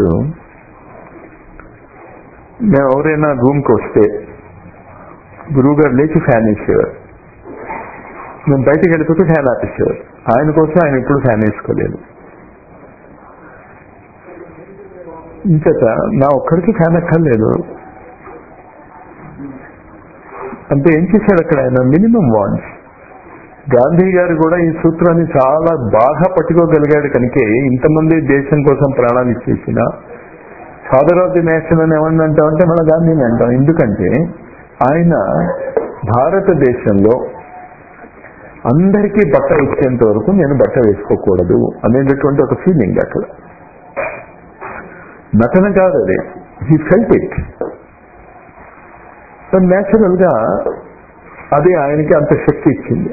S2: మేము ఎవరైనా రూమ్కి వస్తే గురువు గారు లేచి ఫ్యాన్ వేసేవారు మేము బయటకు వెళ్ళిపోతే ఫ్యాన్ ఆపేసేవారు ఆయన కోసం ఆయన ఎప్పుడు ఫ్యాన్ వేసుకోలేదు ఇంకట నా ఒక్కడికి ఫ్యాన్ అక్కర్లేదు అంటే ఏం చేశాడు అక్కడ ఆయన మినిమం వాన్స్ గాంధీ గారు కూడా ఈ సూత్రాన్ని చాలా బాగా పట్టుకోగలిగాడు కనుకే ఇంతమంది దేశం కోసం ప్రాణాలు ఇచ్చేసిన ఫాదర్ ఆఫ్ ది నేషన్ అని ఏమన్నా అంటామంటే మన గాంధీని అంటాం ఎందుకంటే ఆయన భారతదేశంలో అందరికీ బట్ట ఇచ్చేంత వరకు నేను బట్ట వేసుకోకూడదు అనేటటువంటి ఒక ఫీలింగ్ అక్కడ నటన కాదు అది హీ ఫెల్ట్ ఇట్ న్యాచురల్ గా అది ఆయనకి అంత శక్తి ఇచ్చింది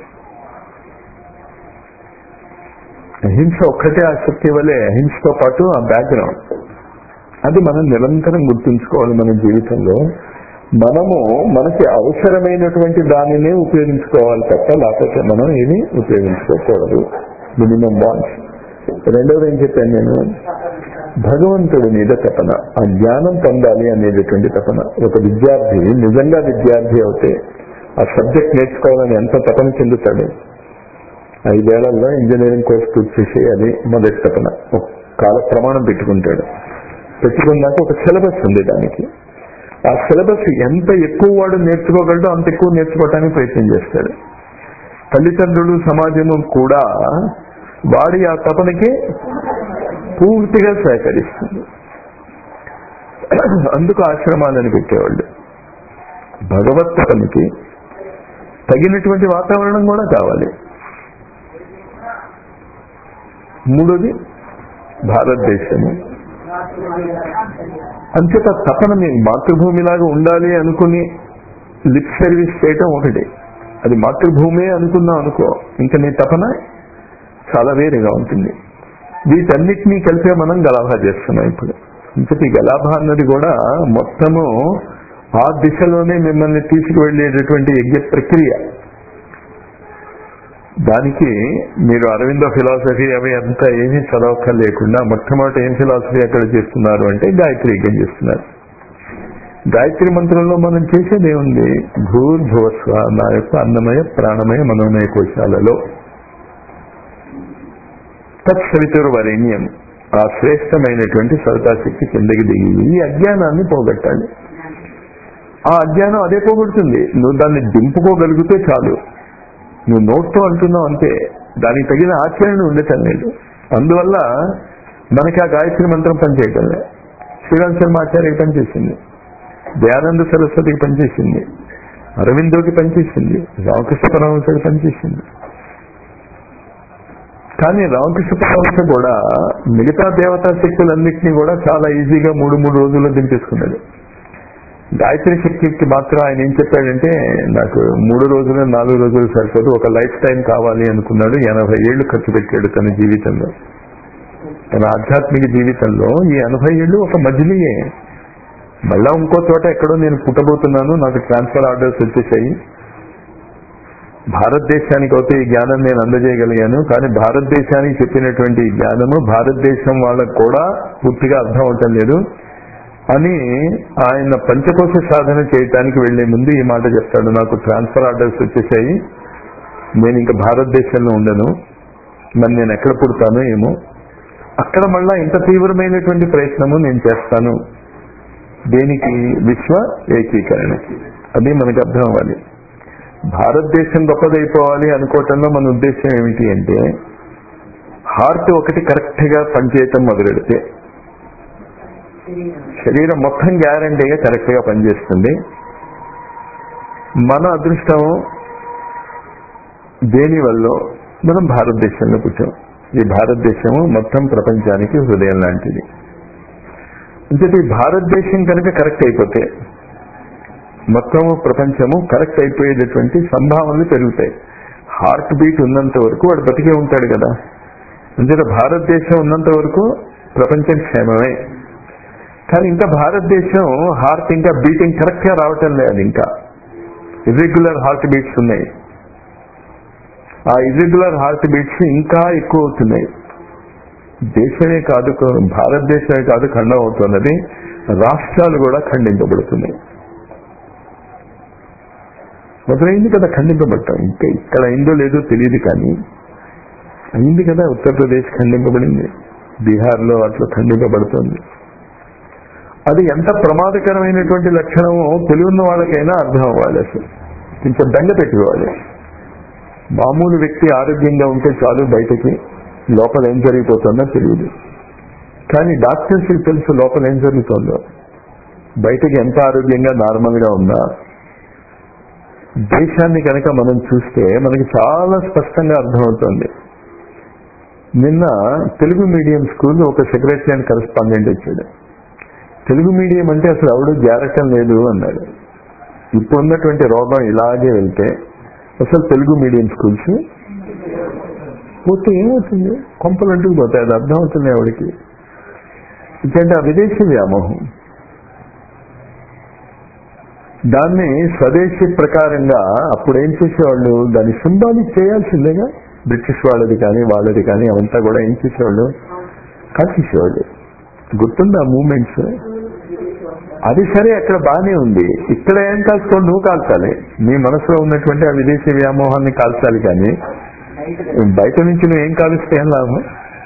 S2: అహింస ఒక్కటే ఆ శక్తి వల్లే అహింసతో పాటు ఆ బ్యాక్గ్రౌండ్ అది మనం నిరంతరం గుర్తుంచుకోవాలి మన జీవితంలో మనము మనకి అవసరమైనటువంటి దానినే ఉపయోగించుకోవాలి తప్ప లేకపోతే మనం ఏమి ఉపయోగించుకోకూడదు మినిమం బాండ్స్ రెండవది ఏం చెప్పాను నేను భగవంతుడి మీద తపన ఆ జ్ఞానం పొందాలి అనేటటువంటి తపన ఒక విద్యార్థి నిజంగా విద్యార్థి అవుతే ఆ సబ్జెక్ట్ నేర్చుకోవాలని ఎంత తపన చెందుతాడు ఐదేళ్లలో ఇంజనీరింగ్ కోర్స్ పూర్తి చేసేయాలి మొదటి తపన ఒక కాల ప్రమాణం పెట్టుకుంటాడు పెట్టుకున్నాక ఒక సిలబస్ ఉంది దానికి ఆ సిలబస్ ఎంత ఎక్కువ వాడు నేర్చుకోగలడో అంత ఎక్కువ నేర్చుకోవడానికి ప్రయత్నం చేస్తాడు తల్లిదండ్రులు సమాజము కూడా వాడి ఆ తపనకి పూర్తిగా సహకరిస్తుంది అందుకు ఆశ్రమాలను పెట్టేవాళ్ళు భగవత్ తపనకి తగినటువంటి వాతావరణం కూడా కావాలి మూడోది భారతదేశము అంచేత తపన మీ మాతృభూమిలాగా ఉండాలి అనుకుని లిప్ సర్వీస్ చేయటం ఒకటి అది మాతృభూమే అనుకున్నాం అనుకో ఇంకా నీ తపన చాలా వేరేగా ఉంటుంది వీటన్నిటినీ కలిపే మనం గలాభా చేస్తున్నాం ఇప్పుడు ఇంతటి గలాభా అన్నది కూడా మొత్తము ఆ దిశలోనే మిమ్మల్ని తీసుకువెళ్ళేటటువంటి యజ్ఞ ప్రక్రియ దానికి మీరు అరవిందో ఫిలాసఫీ అవి అంతా ఏమీ చదవక లేకుండా మొట్టమొదటి ఏం ఫిలాసఫీ అక్కడ చేస్తున్నారు అంటే గాయత్రి యజ్ఞం చేస్తున్నారు గాయత్రి మంత్రంలో మనం చేసేది ఏముంది భూర్భువస్వ నా యొక్క అన్నమయ ప్రాణమయ మనోమయ కోశాలలో తత్సవితురు వరేణ్యం ఆ శ్రేష్టమైనటువంటి సవితాశక్తి కిందకి దిగి ఈ అజ్ఞానాన్ని పోగొట్టాలి ఆ అజ్ఞానం అదే పోగొడుతుంది నువ్వు దాన్ని దింపుకోగలిగితే చాలు నువ్వు నోట్తో అంటున్నావు అంతే దానికి తగిన ఆచరణ ఉండటం లేదు అందువల్ల మనకి ఆ గాయత్రి మంత్రం పనిచేయటం లేదు శ్రీరామ్ శర్మ ఆచార్యకి పనిచేసింది దయానంద సరస్వతికి పనిచేసింది అరవిందోకి పనిచేసింది రామకృష్ణ పరమహంసకి పనిచేసింది కానీ రామకృష్ణ పరమహంస కూడా మిగతా దేవతా శక్తులన్నింటినీ కూడా చాలా ఈజీగా మూడు మూడు రోజుల్లో దింపేసుకున్నాడు గాయత్రి శక్తికి మాత్రం ఆయన ఏం చెప్పాడంటే నాకు మూడు రోజులు నాలుగు రోజులు సరిపోదు ఒక లైఫ్ టైం కావాలి అనుకున్నాడు ఎనభై ఏళ్లు ఖర్చు పెట్టాడు తన జీవితంలో తన ఆధ్యాత్మిక జీవితంలో ఈ ఎనభై ఏళ్ళు ఒక మజిలీయే మళ్ళా ఇంకో చోట ఎక్కడో నేను పుట్టబోతున్నాను నాకు ట్రాన్స్ఫర్ ఆర్డర్స్ వచ్చేసాయి భారతదేశానికి అయితే ఈ జ్ఞానం నేను అందజేయగలిగాను కానీ భారతదేశానికి చెప్పినటువంటి ఈ జ్ఞానము భారతదేశం వాళ్ళకు కూడా పూర్తిగా అర్థం అవటం లేదు అని ఆయన పంచకోశ సాధన చేయటానికి వెళ్లే ముందు ఈ మాట చెప్తాడు నాకు ట్రాన్స్ఫర్ ఆర్డర్స్ వచ్చేసాయి నేను ఇంకా భారతదేశంలో ఉండను మరి నేను ఎక్కడ పుడతానో ఏమో అక్కడ మళ్ళా ఇంత తీవ్రమైనటువంటి ప్రయత్నము నేను చేస్తాను దేనికి విశ్వ ఏకీకరణకి అది మనకు అర్థం అవ్వాలి భారతదేశం గొప్పదైపోవాలి అనుకోవటంలో మన ఉద్దేశం ఏమిటి అంటే హార్ట్ ఒకటి కరెక్ట్ గా పనిచేయటం మొదలెడితే శరీరం మొత్తం గ్యారంటీగా కరెక్ట్ గా పనిచేస్తుంది మన అదృష్టం దేని వల్ల మనం భారతదేశంలో కూర్చోం ఈ భారతదేశము మొత్తం ప్రపంచానికి హృదయం లాంటిది అంటే ఈ భారతదేశం కనుక కరెక్ట్ అయిపోతే మొత్తం ప్రపంచము కరెక్ట్ అయిపోయేటటువంటి సంభావనలు పెరుగుతాయి హార్ట్ బీట్ ఉన్నంత వరకు వాడు బతికే ఉంటాడు కదా అంటే భారతదేశం ఉన్నంత వరకు ప్రపంచం క్షేమమే కానీ ఇంకా భారతదేశం హార్ట్ ఇంకా బీటింగ్ కరెక్ట్ గా రావటం లేదు ఇంకా ఇర్రెగ్యులర్ హార్ట్ బీట్స్ ఉన్నాయి ఆ ఇర్రెగ్యులర్ హార్ట్ బీట్స్ ఇంకా ఎక్కువ అవుతున్నాయి దేశమే కాదు భారతదేశమే కాదు ఖండం అవుతున్నది రాష్ట్రాలు కూడా ఖండింపబడుతున్నాయి మొదలైంది కదా ఖండింపబడటం ఇంకా ఇక్కడ అయిందో లేదో తెలియదు కానీ అయింది కదా ఉత్తరప్రదేశ్ ఖండింపబడింది బీహార్లో అట్లా ఖండింపబడుతుంది అది ఎంత ప్రమాదకరమైనటువంటి లక్షణమో తెలియన్న వాళ్ళకైనా అర్థం అవ్వాలి అసలు కొంచెం దండ పెట్టుకోవాలి మామూలు వ్యక్తి ఆరోగ్యంగా ఉంటే చాలు బయటకి లోపల ఏం జరిగిపోతుందో తెలియదు కానీ డాక్టర్స్ తెలుసు లోపల ఏం జరుగుతుందో బయటకి ఎంత ఆరోగ్యంగా నార్మల్ గా ఉన్నా దేశాన్ని కనుక మనం చూస్తే మనకి చాలా స్పష్టంగా అర్థమవుతుంది నిన్న తెలుగు మీడియం స్కూల్ ఒక సెక్రటరీ అండ్ కరెస్పాండెంట్ వచ్చాడు తెలుగు మీడియం అంటే అసలు ఎవడు జారటం లేదు అన్నాడు ఇప్పుడున్నటువంటి రోగం ఇలాగే వెళ్తే అసలు తెలుగు మీడియం స్కూల్స్ పోతే ఏమవుతుంది కొంపలు అంటుకు పోతాయి అది అర్థం అవుతుంది ఆవిడకి ఎందుకంటే ఆ విదేశీ వ్యామోహం దాన్ని స్వదేశీ ప్రకారంగా అప్పుడు ఏం చేసేవాళ్ళు దాన్ని సింబాలిక్ చేయాల్సిందేగా బ్రిటిష్ వాళ్ళది కానీ వాళ్ళది కానీ అవంతా కూడా ఏం చేసేవాళ్ళు కాల్చేసేవాళ్ళు గుర్తుందా మూమెంట్స్ అది సరే అక్కడ బానే ఉంది ఇక్కడ ఏం కాల్చుకోండి నువ్వు కాల్చాలి నీ మనసులో ఉన్నటువంటి ఆ విదేశీ వ్యామోహాన్ని కాల్చాలి కానీ బయట నుంచి నువ్వు ఏం కాలుస్తే ఏం లాభం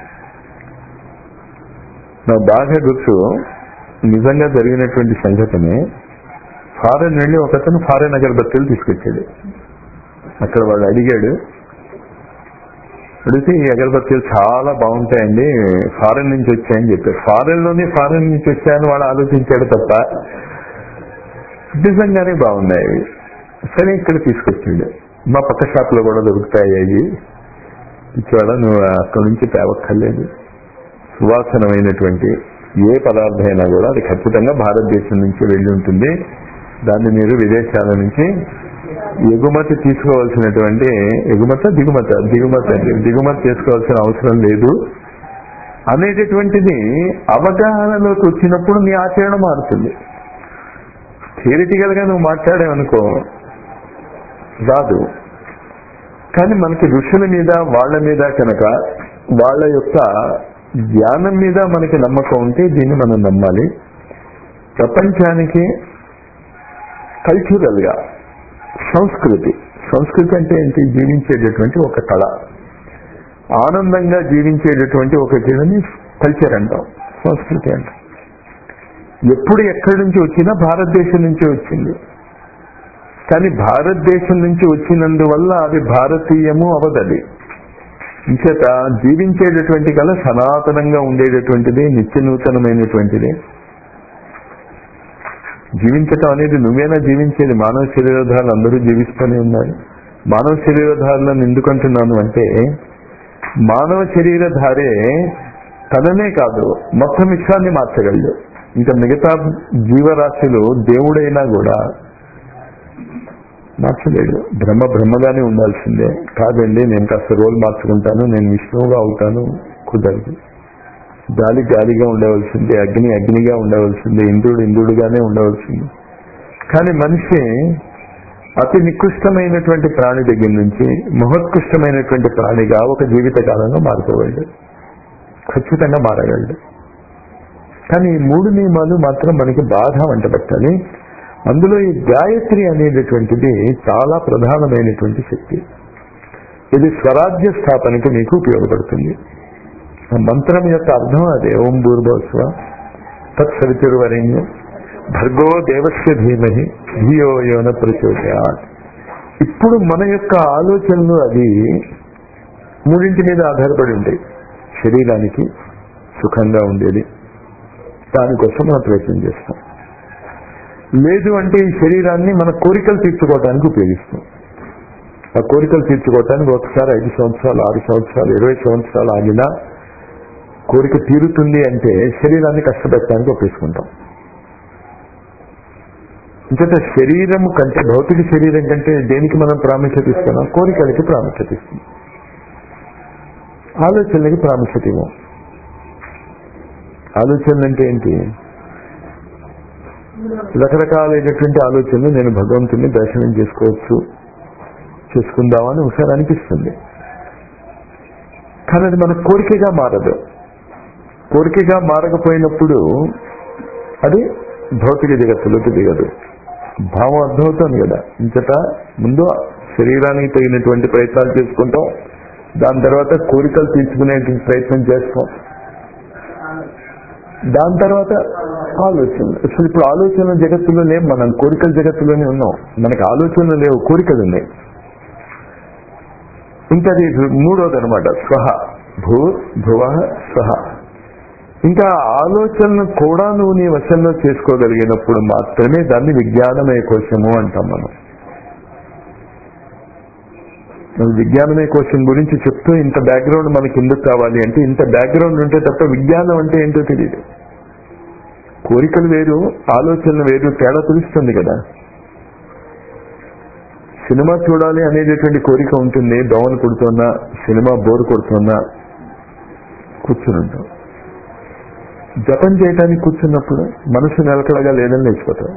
S2: నాకు బాగా గుర్తు నిజంగా జరిగినటువంటి సంఘటనే ఫారెన్ వెళ్ళి ఒకతను ఫారెన్ అగరబత్తీలు తీసుకొచ్చాడు అక్కడ వాడు అడిగాడు అడిగితే ఈ అగరబత్తీలు చాలా బాగుంటాయండి ఫారెన్ నుంచి వచ్చాయని చెప్పారు ఫారెన్ లోనే ఫారెన్ నుంచి వచ్చాయని వాడు ఆలోచించాడు తప్ప నిజంగానే బాగున్నాయి అవి సరే ఇక్కడ తీసుకొచ్చాడు మా పక్క షాప్ లో కూడా దొరుకుతాయి అవి ఇచ్చాడ నువ్వు అక్కడి నుంచి తేవక్కర్లేదు సువాసనమైనటువంటి ఏ పదార్థం అయినా కూడా అది ఖచ్చితంగా భారతదేశం నుంచి వెళ్ళి ఉంటుంది దాన్ని మీరు విదేశాల నుంచి ఎగుమతి తీసుకోవాల్సినటువంటి ఎగుమత దిగుమత దిగుమత దిగుమతి చేసుకోవాల్సిన అవసరం లేదు అనేటటువంటిది అవగాహనలోకి వచ్చినప్పుడు నీ ఆచరణ మారుతుంది థియరిటికల్ గా నువ్వు మాట్లాడావనుకో రాదు కానీ మనకి ఋషుల మీద వాళ్ళ మీద కనుక వాళ్ళ యొక్క జ్ఞానం మీద మనకి నమ్మకం ఉంటే దీన్ని మనం నమ్మాలి ప్రపంచానికి కల్చరల్ గా సంస్కృతి సంస్కృతి అంటే ఏంటి జీవించేటటువంటి ఒక కళ ఆనందంగా జీవించేటటువంటి ఒక జీవని కల్చర్ అంటాం సంస్కృతి అంటాం ఎప్పుడు ఎక్కడి నుంచి వచ్చినా భారతదేశం నుంచే వచ్చింది కానీ భారతదేశం నుంచి వచ్చినందువల్ల అది భారతీయము అవదది ఇంచేత జీవించేటటువంటి కళ సనాతనంగా ఉండేటటువంటిది నిత్య నూతనమైనటువంటిది జీవించటం అనేది నువ్వేనా జీవించేది మానవ శరీరధారులు అందరూ జీవిస్తూనే ఉన్నారు మానవ శరీరధారులను ఎందుకంటున్నాను అంటే మానవ శరీరధారే తననే కాదు మొత్తం విశ్వాన్ని మార్చగలడు ఇంకా మిగతా జీవరాశిలో దేవుడైనా కూడా మార్చలేడు బ్రహ్మ బ్రహ్మగానే ఉండాల్సిందే కాదండి నేను కాస్త రోల్ మార్చుకుంటాను నేను విష్ణువుగా అవుతాను కుదరదు గాలి గాలిగా ఉండవలసిందే అగ్ని అగ్నిగా ఉండవలసిందే ఇంద్రుడు ఇంద్రుడుగానే ఉండవలసింది కానీ మనిషి అతి నికృష్టమైనటువంటి ప్రాణి దగ్గర నుంచి మహోత్కృష్టమైనటువంటి ప్రాణిగా ఒక జీవిత కాలంలో మారిపోగలడు ఖచ్చితంగా మారగలడు కానీ ఈ మూడు నియమాలు మాత్రం మనకి బాగా వంట పెట్టాలి అందులో ఈ గాయత్రి అనేటటువంటిది చాలా ప్రధానమైనటువంటి శక్తి ఇది స్వరాజ్య స్థాపనకి మీకు ఉపయోగపడుతుంది ఆ మంత్రం యొక్క అర్థం అదే ఓం భూర్భోస్వ తత్సవితుర్వరేణ్యం భర్గో దేవస్య ధీమహి ధియో యోన ప్రచోదయాత్ ఇప్పుడు మన యొక్క ఆలోచనలు అది మూడింటి మీద ఆధారపడి ఉంటాయి శరీరానికి సుఖంగా ఉండేది దానికోసం మనం ప్రయత్నం చేస్తాం లేదు అంటే ఈ శరీరాన్ని మన కోరికలు తీర్చుకోవడానికి ఉపయోగిస్తాం ఆ కోరికలు తీర్చుకోవటానికి ఒకసారి ఐదు సంవత్సరాలు ఆరు సంవత్సరాలు ఇరవై సంవత్సరాలు ఆగినా కోరిక తీరుతుంది అంటే శరీరాన్ని కష్టపెట్టడానికి ఉపయోగించుకుంటాం ఇంకట శరీరం కంటే భౌతిక శరీరం కంటే దేనికి మనం ప్రాముఖ్యత ఇస్తున్నాం కోరికలకి ప్రాముఖ్యత ఇస్తున్నాం ఆలోచనలకి ప్రాముఖ్యత ఇవ్వం ఆలోచనలు అంటే ఏంటి రకరకాలైనటువంటి ఆలోచనలు నేను భగవంతుని దర్శనం చేసుకోవచ్చు చేసుకుందామని ఒకసారి అనిపిస్తుంది కానీ అది మన కోరికగా మారదు కోరికగా మారకపోయినప్పుడు అది భౌతిక జగత్తులోకి దిగదు భావం అర్థమవుతుంది కదా ఇంతట ముందు శరీరానికి తగినటువంటి ప్రయత్నాలు చేసుకుంటాం దాని తర్వాత కోరికలు తీర్చుకునే ప్రయత్నం చేస్తాం దాని తర్వాత ఆలోచనలు అసలు ఇప్పుడు ఆలోచనల జగత్తులో లేవు మనం కోరికల జగత్తులోనే ఉన్నాం మనకి ఆలోచనలు లేవు కోరికలు ఉన్నాయి ఇంకా అది మూడోది అనమాట స్వహ భూ భువ స్వహ ఇంకా ఆలోచనను కూడా నువ్వు నీ వశంలో చేసుకోగలిగినప్పుడు మాత్రమే దాన్ని విజ్ఞానమయ కోశము అంటాం మనం విజ్ఞానమయ కోశం గురించి చెప్తూ ఇంత బ్యాక్గ్రౌండ్ మనకి ఎందుకు కావాలి అంటే ఇంత బ్యాక్గ్రౌండ్ ఉంటే తప్ప విజ్ఞానం అంటే ఏంటో తెలియదు కోరికలు వేరు ఆలోచనలు వేరు తేడా తెలుస్తుంది కదా సినిమా చూడాలి అనేటటువంటి కోరిక ఉంటుంది దోమలు కొడుతున్నా సినిమా బోర్ కొడుతున్నా కూర్చుని ఉంటాం జపం చేయడానికి కూర్చున్నప్పుడు మనసు నిలకడగా లేదని లేచిపోతాం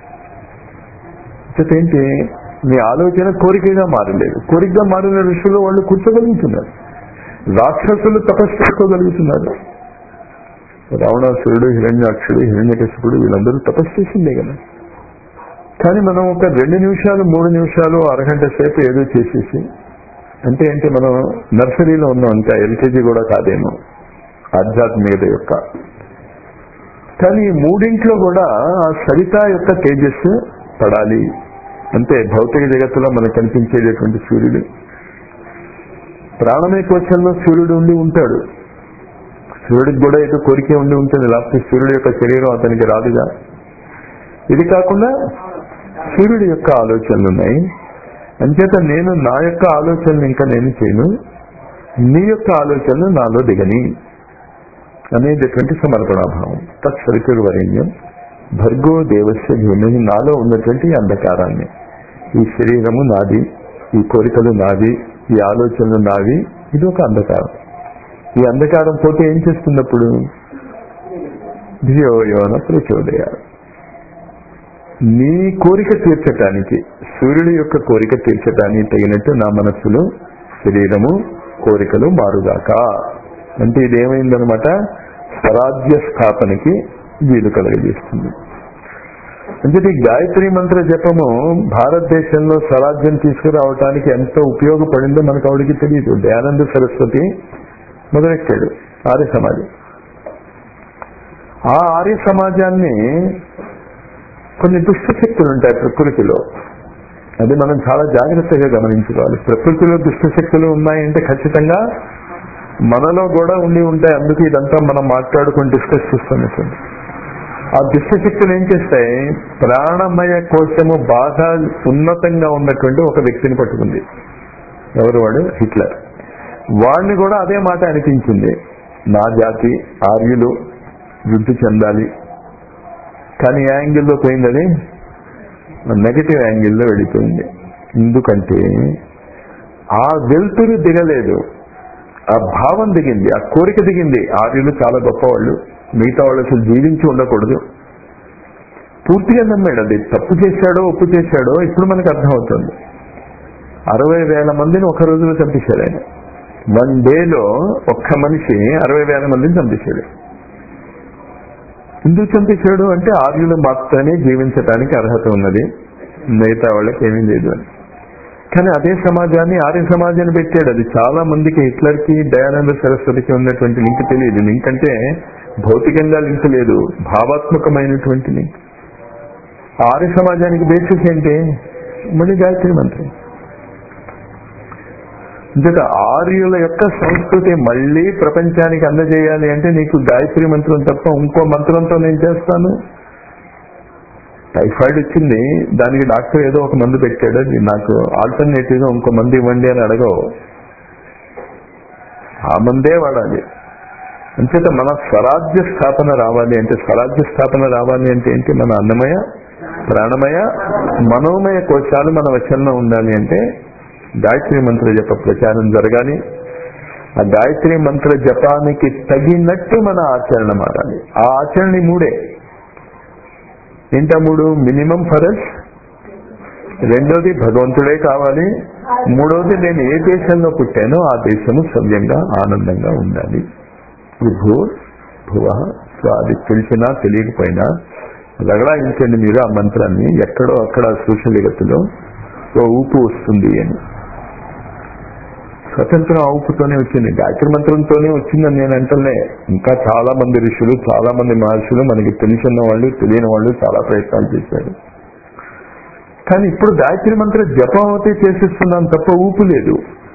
S2: ఏంటి మీ ఆలోచన కోరికగా మారలేదు కోరికగా మారిన ఋషులు వాళ్ళు కూర్చోగలుగుతున్నారు రాక్షసులు తపస్సు చేసుకోగలుగుతున్నారు రావణాసురుడు హిరణ్యాక్షుడు హిరణ్యకశిపుడు వీళ్ళందరూ తపస్సు చేసిందే కదా కానీ మనం ఒక రెండు నిమిషాలు మూడు నిమిషాలు అరగంట సేపు ఏదో చేసేసి అంటే ఏంటి మనం నర్సరీలో ఉన్నాం ఇంకా ఎల్కేజీ కూడా కాదేమో ఆధ్యాత్మికత యొక్క కానీ ఈ మూడింట్లో కూడా ఆ సరిత యొక్క తేజస్సు పడాలి అంటే భౌతిక జగత్తులో మనకు కనిపించేటటువంటి సూర్యుడు ప్రాణమయ కోశంలో సూర్యుడు ఉండి ఉంటాడు సూర్యుడికి కూడా ఏదో కోరికే ఉండి ఉంటుంది లేకపోతే సూర్యుడు యొక్క శరీరం అతనికి రాదుగా ఇది కాకుండా సూర్యుడి యొక్క ఆలోచనలు ఉన్నాయి అంచేత నేను నా యొక్క ఆలోచనలు ఇంకా నేను చేయను నీ యొక్క ఆలోచనలు నాలో దిగని అనేటటువంటి సమర్పణాభావం తత్సరితుర్వరేణ్యం భర్గో దేవస్య ధీమహి నాలో ఉన్నటువంటి అంధకారాన్ని ఈ శరీరము నాది ఈ కోరికలు నావి ఈ ఆలోచనలు నావి ఇది ఒక అంధకారం ఈ అంధకారం పోతే ఏం చేస్తున్నప్పుడు ధియోయోన ప్రచోదయాలు నీ కోరిక తీర్చటానికి సూర్యుడి యొక్క కోరిక తీర్చటానికి తగినట్టు నా మనస్సులో శరీరము కోరికలు మారుగాక అంటే ఇదేమైందనమాట స్వరాజ్య స్థాపనకి వీలు కలగజేస్తుంది అంటే ఈ గాయత్రి మంత్ర జపము భారతదేశంలో స్వరాజ్యం తీసుకురావటానికి ఎంత ఉపయోగపడిందో మనకు ఆవిడికి తెలియదు దయానంద సరస్వతి మొదలెట్టాడు ఆర్య సమాజం ఆ ఆర్య సమాజాన్ని కొన్ని దుష్ట శక్తులు ఉంటాయి ప్రకృతిలో అది మనం చాలా జాగ్రత్తగా గమనించుకోవాలి ప్రకృతిలో దుష్ట శక్తులు ఉన్నాయంటే ఖచ్చితంగా మనలో కూడా ఉండి ఉంటాయి అందుకు ఇదంతా మనం మాట్లాడుకుని డిస్కస్ చేస్తున్నట్టుంది ఆ దుష్ట శక్తులు ఏం చేస్తాయి ప్రాణమయ కోశము బాగా ఉన్నతంగా ఉన్నటువంటి ఒక వ్యక్తిని పట్టుకుంది ఎవరు వాడు హిట్లర్ వాడిని కూడా అదే మాట అనిపించింది నా జాతి ఆర్యులు వృద్ధి చెందాలి కానీ ఏ యాంగిల్లో పోయింది అది నెగటివ్ యాంగిల్లో వెళ్ళిపోయింది ఎందుకంటే ఆ వెలుతురు దిగలేదు ఆ భావం దిగింది ఆ కోరిక దిగింది ఆర్యులు చాలా గొప్పవాళ్ళు మిగతా వాళ్ళు అసలు జీవించి ఉండకూడదు పూర్తిగా నమ్మాడు అది తప్పు చేశాడో ఒప్పు చేశాడో ఇప్పుడు మనకు అర్థమవుతుంది అరవై వేల మందిని ఒక రోజులో చంపేశాడు ఆయన వన్ డేలో ఒక్క మనిషి అరవై వేల మందిని చంపేశాడు ఎందుకు చంపేశాడు అంటే ఆర్యులు మాత్రమే జీవించడానికి అర్హత ఉన్నది మిగతా వాళ్ళకి ఏమీ లేదు అని కానీ అదే సమాజాన్ని ఆర్య సమాజాన్ని పెట్టాడు అది చాలా మందికి హిట్లర్ కి దయానంద సరస్వతికి ఉన్నటువంటి లింక్ తెలియదు లింక్ అంటే భౌతికంగా లింక్ లేదు భావాత్మకమైనటువంటి లింక్ ఆర్య సమాజానికి బేసిస్ ఏంటి మళ్ళీ గాయత్రి మంత్రం ఇంతక ఆర్యుల యొక్క సంస్కృతి మళ్ళీ ప్రపంచానికి అందజేయాలి అంటే నీకు గాయత్రి మంత్రం తప్ప ఇంకో మంత్రంతో నేను చేస్తాను టైఫాయిడ్ వచ్చింది దానికి డాక్టర్ ఏదో ఒక మందు పెట్టాడు అది నాకు ఆల్టర్నేటివ్ గా ఇంకో మందు ఇవ్వండి అని అడగవు ఆ మందే వాడాలి అంచేత మన స్వరాజ్య స్థాపన రావాలి అంటే స్వరాజ్య స్థాపన రావాలి అంటే ఏంటి మన అన్నమయ ప్రాణమయ మనోమయ కోశాలు మన వచనంలో ఉండాలి అంటే గాయత్రి మంత్ర జప ప్రచారం జరగాలి ఆ గాయత్రి మంత్ర జపానికి తగినట్టు మన ఆచరణ మారాలి ఆ ఆచరణ ఈ మూడే ఏంటా మూడు మినిమం ఫరస్ రెండోది భగవంతుడే కావాలి మూడోది నేను ఏ దేశంలో పుట్టానో ఆ దేశము సవ్యంగా ఆనందంగా ఉండాలి భూ భువ స్వాది తెలిసినా తెలియకపోయినా రగడాయించండి మీరు ఆ మంత్రాన్ని ఎక్కడో అక్కడ సూచలిగతిలో ఓ ఊపు వస్తుంది అని స్వతంత్రం ఆ ఊపుతోనే వచ్చింది గాయత్రి మంత్రంతోనే వచ్చిందని నేను అంటలే ఇంకా చాలా మంది ఋషులు చాలా మంది మహర్షులు మనకి తెలిసిన వాళ్ళు తెలియని వాళ్ళు చాలా ప్రయత్నాలు చేశారు కానీ ఇప్పుడు గాయత్రి మంత్ర జపం అయితే చేసేస్తున్నాం తప్ప ఊపు లేదు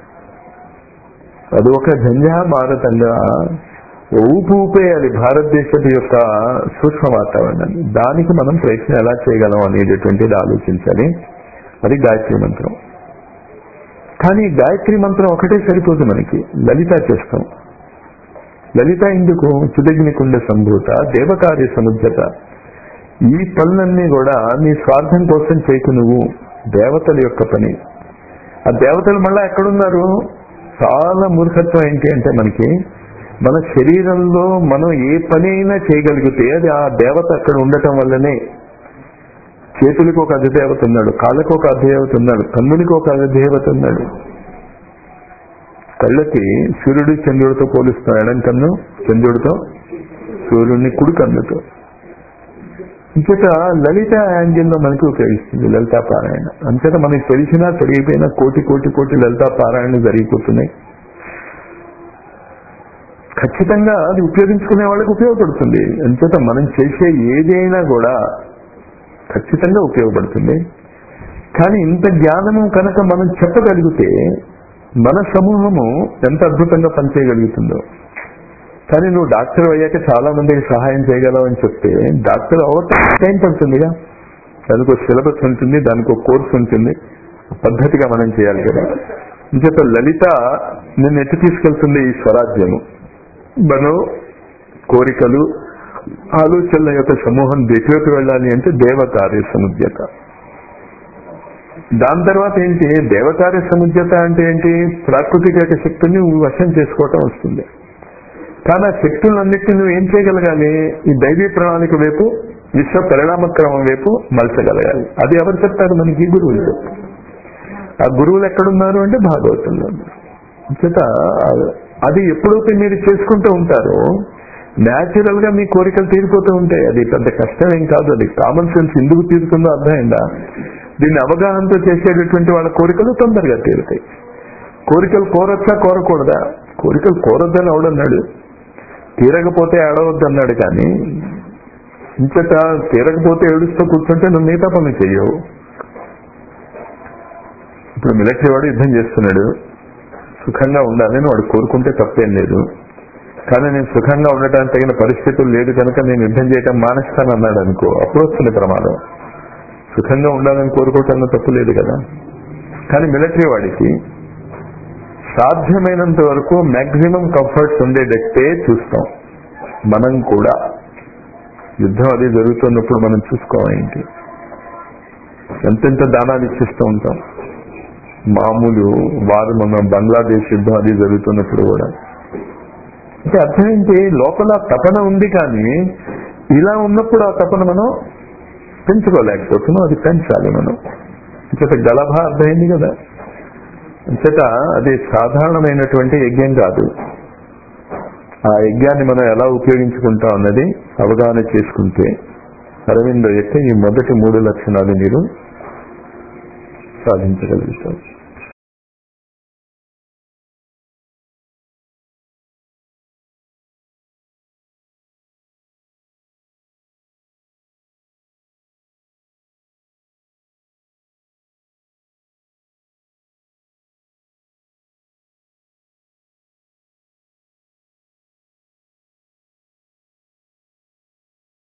S2: అది ఒక జంజా భారతంగా ఊపు ఊపేయాలి భారతదేశం యొక్క సూక్ష్మ వాతావరణాన్ని దానికి మనం ప్రయత్నం ఎలా చేయగలం అనేటటువంటిది ఆలోచించాలి అది గాయత్రి మంత్రం కానీ గాయత్రి మంత్రం ఒకటే సరిపోదు మనకి లలిత చేస్తాం లలిత ఎందుకు చుదగ్నికుండ సంభూత దేవకార్య సముద్రత ఈ పనులన్నీ కూడా నీ స్వార్థం కోసం చేయకు నువ్వు దేవతల యొక్క పని ఆ దేవతలు మళ్ళా ఎక్కడున్నారు చాలా మూర్ఖత్వం ఏంటి అంటే మనకి మన శరీరంలో మనం ఏ పని అయినా చేయగలిగితే అది ఆ దేవత అక్కడ ఉండటం వల్లనే చేతులకు ఒక అధిదేవత ఉన్నాడు కాళ్ళకు ఒక అధిదేవత ఉన్నాడు కన్నునికి ఒక అధిదేవత ఉన్నాడు కళ్ళకి సూర్యుడు చంద్రుడితో పోలుస్తాం ఎడం కన్ను చంద్రుడితో సూర్యుడిని కుడి కన్నుతో ఇంచేత లలిత యాంగిల్లో మనకి ఉపయోగిస్తుంది లలితా పారాయణ అంచేత మనకి తెలిసినా తెలియపోయినా కోటి కోటి కోటి లలితా పారాయణ జరిగిపోతున్నాయి ఖచ్చితంగా అది ఉపయోగించుకునే వాళ్ళకి ఉపయోగపడుతుంది అంచేత మనం చేసే ఏదైనా కూడా ఖచ్చితంగా ఉపయోగపడుతుంది కానీ ఇంత జ్ఞానము కనుక మనం చెప్పగలిగితే మన సమూహము ఎంత అద్భుతంగా పనిచేయగలుగుతుందో కానీ నువ్వు డాక్టర్ అయ్యాక చాలా మందికి సహాయం చేయగలవు అని చెప్తే డాక్టర్ అవటం టైం పడుతుందిగా దానికి ఒక సిలబస్ ఉంటుంది దానికి ఒక కోర్స్ ఉంటుంది పద్ధతిగా మనం చేయాలి కదా ఇంచేత లలిత నిన్ను ఎట్టు తీసుకెళ్తుంది ఈ స్వరాజ్యము మనం కోరికలు ఆలోచనల యొక్క సమూహం దిశలోకి వెళ్ళాలి అంటే దేవకార్య సముద్యత దాని తర్వాత ఏంటి దేవకార్య సముద్యత అంటే ఏంటి ప్రాకృతిక యొక్క శక్తిని వశం చేసుకోవటం వస్తుంది కానీ ఆ శక్తులన్నింటినీ నువ్వు ఏం చేయగలగాలి ఈ దైవీ ప్రణాళిక వైపు విశ్వ పరిణామక్రమం వైపు మలచగలగాలి అది ఎవరు చెప్తారు మనకి గురువులు ఆ గురువులు ఎక్కడున్నారు అంటే భాగవతంలో చేత అది ఎప్పుడైతే మీరు చేసుకుంటూ ఉంటారో న్యాచురల్ గా మీ కోరికలు తీరిపోతూ ఉంటాయి అది పెద్ద కష్టం ఏం కాదు అది కామన్ సెన్స్ ఎందుకు తీరుతుందో అర్థమైందా దీన్ని అవగాహనతో చేసేటటువంటి వాళ్ళ కోరికలు తొందరగా తీరుతాయి కోరికలు కోరొచ్చా కోరకూడదా కోరికలు కోరొద్దని ఎవడన్నాడు తీరకపోతే ఏడవద్దు అన్నాడు కానీ ఇంచట తీరకపోతే ఏడుస్తూ కూర్చుంటే నువ్వు మిగతా పనులు చెయ్యవు ఇప్పుడు మిలిటరీ వాడు యుద్ధం చేస్తున్నాడు సుఖంగా ఉండాలని వాడు కోరుకుంటే తప్పేం లేదు కానీ నేను సుఖంగా ఉండటానికి తగిన పరిస్థితులు లేదు కనుక నేను యుద్ధం చేయటం మానేస్తాను అన్నాడు అనుకో అప్పుడు వస్తుంది ప్రమాదం సుఖంగా ఉండాలని కోరుకోవటంలో తప్పు లేదు కదా కానీ మిలిటరీ వాడికి సాధ్యమైనంత వరకు మాక్సిమం కంఫర్ట్స్ ఉండేటట్టే చూస్తాం మనం కూడా యుద్ధం అది జరుగుతున్నప్పుడు మనం చూసుకోవాలేంటి ఎంతెంత దానాలు ఇచ్చిస్తూ ఉంటాం మామూలు వారు మన బంగ్లాదేశ్ యుద్ధం అది జరుగుతున్నప్పుడు కూడా అంటే అర్థం ఏంటి లోపల తపన ఉంది కానీ ఇలా ఉన్నప్పుడు ఆ తపన మనం పెంచుకోలేకపోతున్నాం అది పెంచాలి మనం ఇంచేత గలభ అర్థమైంది కదా అంచేత అది సాధారణమైనటువంటి యజ్ఞం కాదు ఆ యజ్ఞాన్ని మనం ఎలా ఉపయోగించుకుంటాం అన్నది అవగాహన చేసుకుంటే అరవిందో యొక్క ఈ మొదటి మూడు లక్షణాలు మీరు సాధించగలుగుతారు